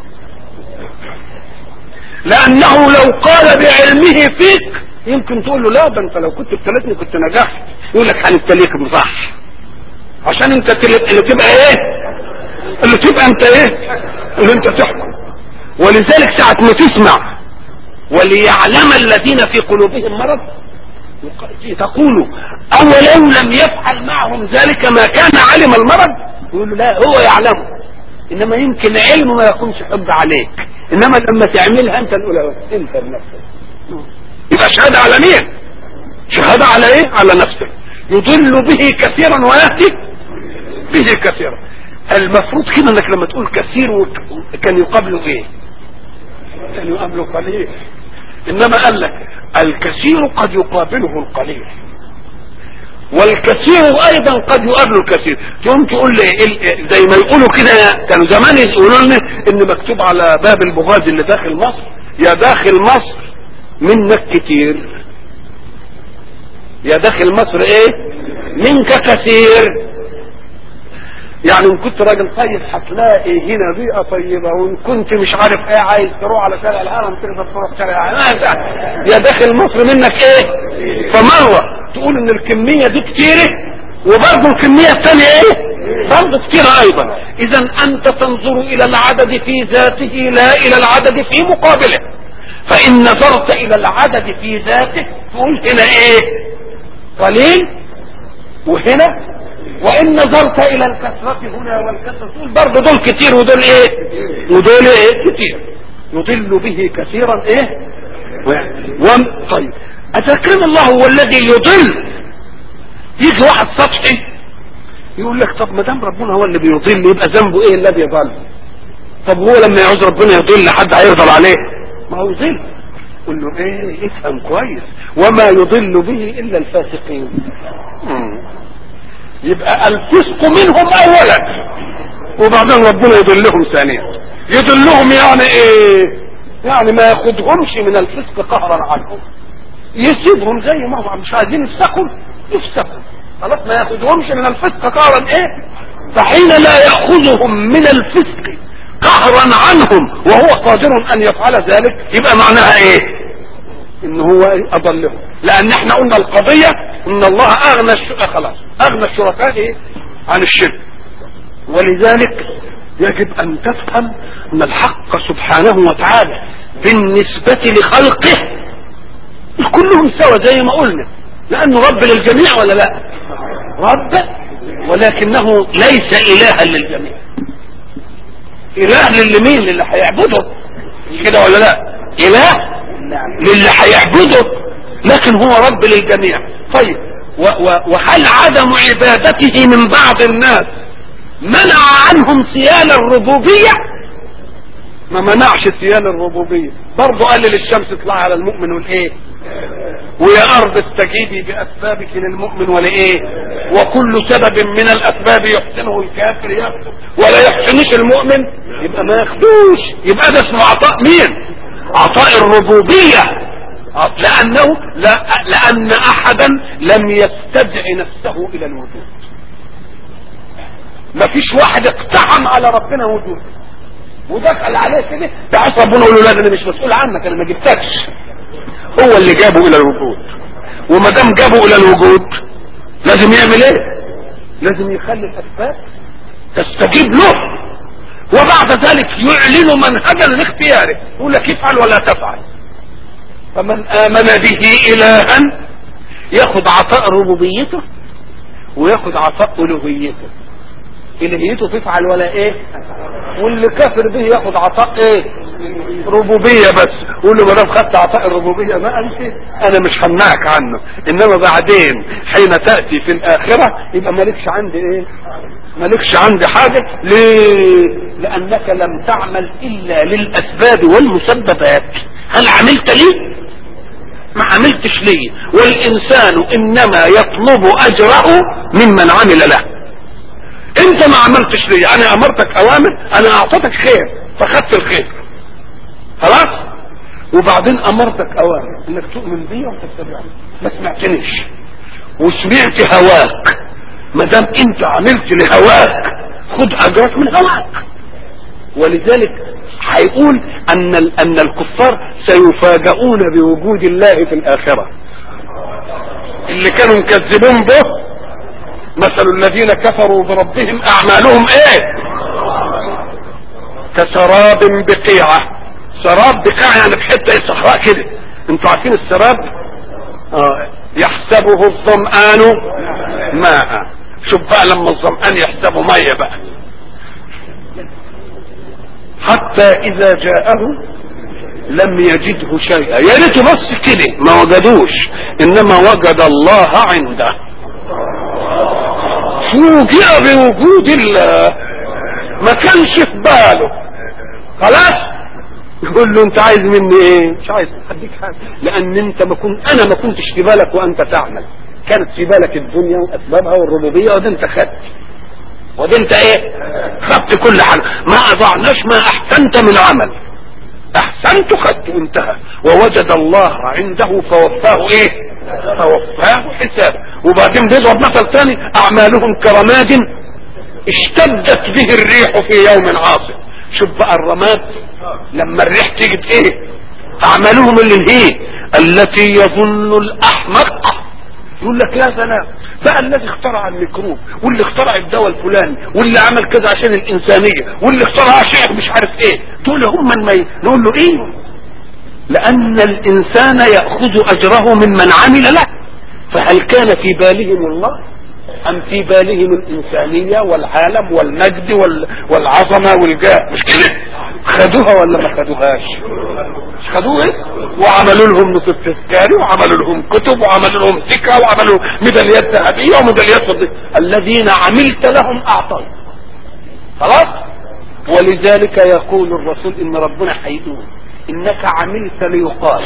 لانه لو قال بعلمه فيك يمكن تقول له لا ده انت لو كنت ابتلتني كنت نجحت يقول لك هنبتليك بصح عشان انت تل- اللي تبقى ايه اللي تبقى انت ايه اللي انت تحكم ولذلك ساعة ما تسمع وليعلم الذين في قلوبهم مرض تقول اولو لم يفعل معهم ذلك ما كان علم المرض يقول له لا هو يعلمه انما يمكن علمه ما يكونش حب عليك انما لما تعملها انت الاولى انت بنفسك يبقى شهادة على مين شهادة على ايه على نفسك يضل به كثيرا ويهدي به كثيرا المفروض كده انك لما تقول كثير وك- كان يقابله ايه كان يقابله قليل انما قال لك الكثير قد يقابله القليل والكثير ايضا قد يقابله الكثير تقوم تقول لي ال- زي ما يقولوا كده كانوا زمان يقولوا لنا ان مكتوب على باب البغاز اللي داخل مصر يا داخل مصر منك كتير يا داخل مصر ايه منك كثير يعني ان كنت راجل طيب هتلاقي هنا بيئه طيبه وان كنت مش عارف ايه عايز تروح على شارع الهرم تقدر تروح شارع الهرم يا داخل مصر منك ايه فمره تقول ان الكميه دي كتيره وبرضه الكميه الثانيه ايه برضه كتيره ايضا اذا انت تنظر الى العدد في ذاته لا الى العدد في مقابله فان نظرت الى العدد في ذاته تقول هنا ايه قليل وهنا وان نظرت الى الكثرة هنا والكثرة تقول برضه دول كتير ودول ايه ودول ايه كتير يضل به كثيرا ايه و... و... طيب اذا كان الله هو الذي يضل يجي واحد سطحي يقول لك طب ما دام ربنا هو اللي بيضل يبقى ذنبه ايه الذي يضل طب هو لما يعوز ربنا يضل حد هيفضل عليه ما هو يضل قل له ايه افهم كويس وما يضل به الا الفاسقين مم. يبقى الفسق منهم اولا وبعدين ربنا يضلهم ثانيا يضلهم يعني ايه يعني ما ياخدهمش من الفسق قهرا عنهم يسيبهم زي ما هم مش عايزين يفسقوا يفسقوا خلاص ما ياخدهمش من الفسق قهرا ايه فحين لا ياخذهم من الفسق قهرا عنهم وهو قادر ان يفعل ذلك يبقى معناها ايه ان هو اضلهم لان احنا قلنا القضية ان الله اغنى الش... خلاص اغنى الشركاء ايه عن الشرك ولذلك يجب ان تفهم ان الحق سبحانه وتعالى بالنسبة لخلقه كلهم سوا زي ما قلنا لانه رب للجميع ولا لا رب ولكنه ليس الها للجميع اله للمين للي هيعبده مش كده ولا لا اله للي هيعبده لكن هو رب للجميع طيب و و وهل عدم عبادته من بعض الناس منع عنهم سيال الربوبية ما منعش سيال الربوبية برضه قال للشمس اطلع على المؤمن والايه ويا ارض استجيبي باسبابك للمؤمن ولايه وكل سبب من الاسباب يحسنه الكافر ياخذه ولا يحسنش المؤمن يبقى ما ياخدوش يبقى ده اسمه عطاء مين عطاء الربوبية لأنه لا لأن أحدا لم يستدع نفسه إلى الوجود ما فيش واحد اقتحم على ربنا وجود ودخل عليه كده تعس ربنا يقول له لا انا مش مسؤول عنك انا ما جبتكش هو اللي جابه الى الوجود وما دام جابه الى الوجود لازم يعمل ايه لازم يخلي الاسباب تستجيب له وبعد ذلك يعلن منهجا لاختياره يقول لك افعل ولا تفعل فمن امن به الها ياخد عطاء ربوبيته وياخد عطاء الوهيته الهيته تفعل ولا ايه واللي كافر به ياخد عطاء ايه ربوبيه بس قول له ما دام خدت عطاء الربوبيه ما انت انا مش همنعك عنه انما بعدين حين تاتي في الاخره يبقى مالكش عندي ايه مالكش عندي حاجه ليه لانك لم تعمل الا للاسباب والمسببات هل عملت ليه ما عملتش ليه والانسان انما يطلب اجره ممن عمل له انت ما عملتش ليه انا امرتك اوامر انا اعطيتك خير فخدت الخير خلاص وبعدين امرتك اوامر انك تؤمن بي وتتبعني ما سمعتنيش وسمعت هواك ما دام انت عملت لهواك خد اجرك من هواك ولذلك هيقول ان ان الكفار سيفاجؤون بوجود الله في الاخره اللي كانوا مكذبين به مثل الذين كفروا بربهم اعمالهم ايه كسراب بقيعة سراب بقيعة يعني في حتة صحراء كده انتوا عارفين السراب آه. يحسبه الظمآن ماء شوف بقى لما الظمآن يحسبه مية بقى حتى اذا جاءه لم يجده شيئا يا ريته بس كده ما وجدوش انما وجد الله عنده فوجئ بوجود الله ما كانش في باله خلاص يقول له انت عايز مني ايه مش عايز اديك حاجه لان انت ما كنت انا ما كنتش في بالك وانت تعمل كانت في بالك الدنيا واسبابها والربوبيه وده انت خدت وده انت ايه خدت كل حاجه ما اضعناش ما احسنت من عمل احسنت خدت انتهى ووجد الله عنده فوفاه ايه فوفاه حسابه وبعدين بيضرب مثل ثاني اعمالهم كرماد اشتدت به الريح في يوم عاصف شوف بقى الرماد لما الريح تيجي ايه اعمالهم اللي هي التي يظن الاحمق يقول لك يا سلام بقى الذي اخترع الميكروب واللي اخترع الدواء الفلاني واللي عمل كذا عشان الانسانيه واللي اخترع شيء مش عارف ايه دول هم من نقول له ايه لان الانسان ياخذ اجره ممن عمل له فهل كان في بالهم الله ام في بالهم الانسانيه والعالم والمجد وال... والعظمه والجاه مش كده خدوها ولا ما خدوهاش مش خدوه ايه وعملوا لهم نصف تذكاري وعملوا لهم كتب وعملوا لهم ذكرى وعملوا ميداليات ذهبيه وميداليات فضيه الذين عملت لهم اعطيت خلاص ولذلك يقول الرسول ان ربنا هيقول انك عملت ليقال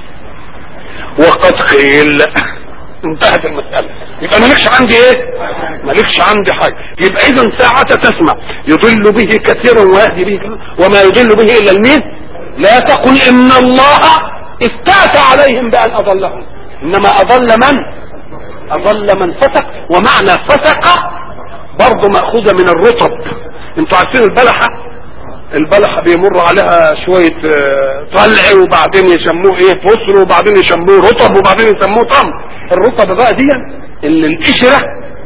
وقد قيل انتهت المسألة يبقى مالكش عندي ايه مالكش عندي حاجة يبقى اذا ساعة تسمع يضل به كثيرا ويهدي به كثيرا وما يضل به الا المين لا تقل ان الله استعفى عليهم بان اضلهم انما اضل من اضل من فسق ومعنى فسق برضه مأخوذة من الرطب انتوا عارفين البلحة البلحة بيمر عليها شوية طلع وبعدين يسموه ايه فصل وبعدين يسموه رطب وبعدين يسموه طم الرطب بقى دي اللي القشرة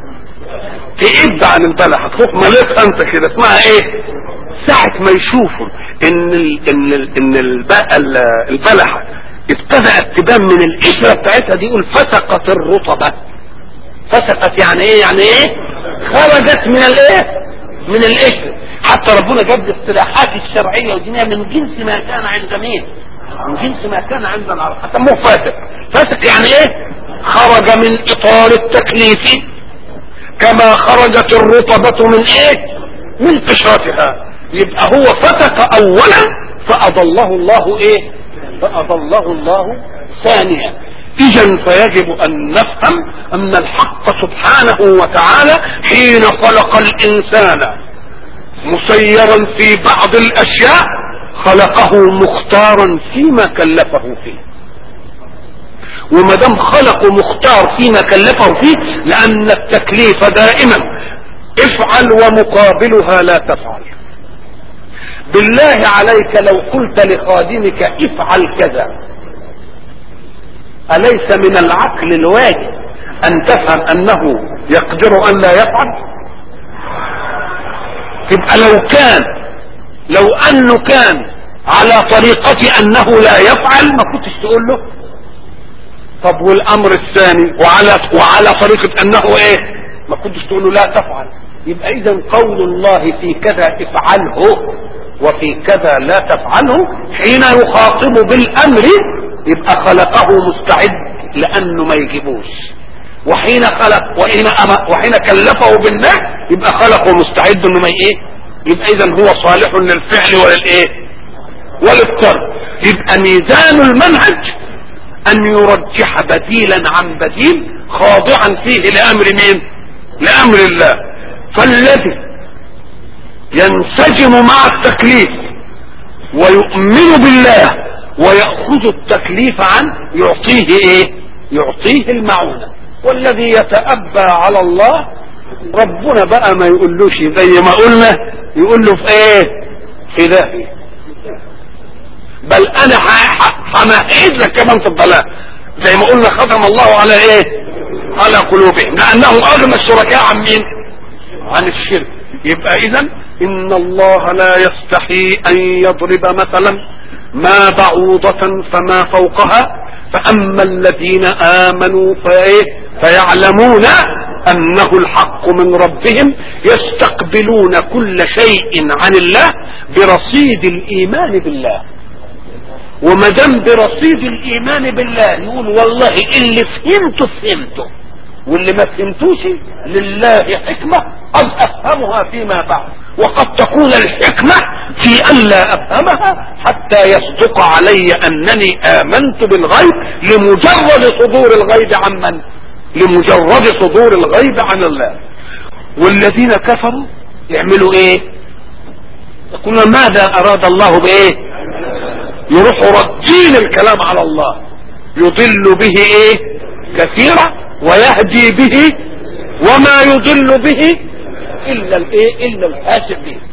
تقب عن البلحة تروح مليتها انت كده اسمها ايه ساعة ما يشوفوا ان ال ان ال ان ال البلحة ابتدأت تبان من القشرة بتاعتها دي يقول فسقت الرطبة فسقت يعني ايه يعني ايه خرجت من الايه من القشر حتى ربنا جاب الاصطلاحات الشرعيه والدينيه من جنس ما كان عند مين؟ من جنس ما كان عند العرب سموه فاسق فاسق يعني ايه؟ خرج من اطار التكليف كما خرجت الرطبة من ايه؟ من قشرتها يبقى هو فتك اولا فاضله الله ايه؟ فاضله الله ثانيا اذا فيجب ان نفهم ان الحق سبحانه وتعالى حين خلق الانسان مسيرا في بعض الاشياء خلقه مختارا فيما كلفه فيه وما دام خلقه مختار فيما كلفه فيه لان التكليف دائما افعل ومقابلها لا تفعل بالله عليك لو قلت لخادمك افعل كذا أليس من العقل الواجب أن تفهم أنه يقدر أن لا يفعل تبقى لو كان لو أنه كان على طريقة أنه لا يفعل ما كنتش تقول له طب والأمر الثاني وعلى وعلى طريقة أنه إيه ما كنتش تقول له لا تفعل يبقى إذا قول الله في كذا افعله وفي كذا لا تفعله حين يخاطب بالامر يبقى خلقه مستعد لانه ما يجيبوش وحين خلق وحين أم وحين كلفه بالنهي يبقى خلقه مستعد انه ما ايه يبقى اذا هو صالح للفعل وللايه وللترك يبقى ميزان المنهج ان يرجح بديلا عن بديل خاضعا فيه لامر مين لامر الله فالذي ينسجم مع التكليف ويؤمن بالله ويأخذ التكليف عنه يعطيه ايه يعطيه المعونة والذي يتأبى على الله ربنا بقى ما يقولوش زي ما قلنا يقول له في ايه في داهية بل انا همهد لك كمان في الضلال زي ما قلنا ختم الله على ايه على قلوبهم لانهم اغنى الشركاء عن مين عن الشرك يبقى اذا ان الله لا يستحي ان يضرب مثلا ما بعوضة فما فوقها فاما الذين امنوا فايه فيعلمون انه الحق من ربهم يستقبلون كل شيء عن الله برصيد الايمان بالله وما دام برصيد الايمان بالله يقول والله اللي فهمته فهمته واللي ما فهمتوش لله حكمة قد افهمها فيما بعد وقد تكون الحكمة في ان لا افهمها حتى يصدق علي انني امنت بالغيب لمجرد صدور الغيب عن من لمجرد صدور الغيب عن الله والذين كفروا يعملوا ايه يقولون ماذا اراد الله بايه يروحوا ردين الكلام على الله يضل به ايه كثيرا ويهدي به وما يضل به الا الايه الا الفاسقين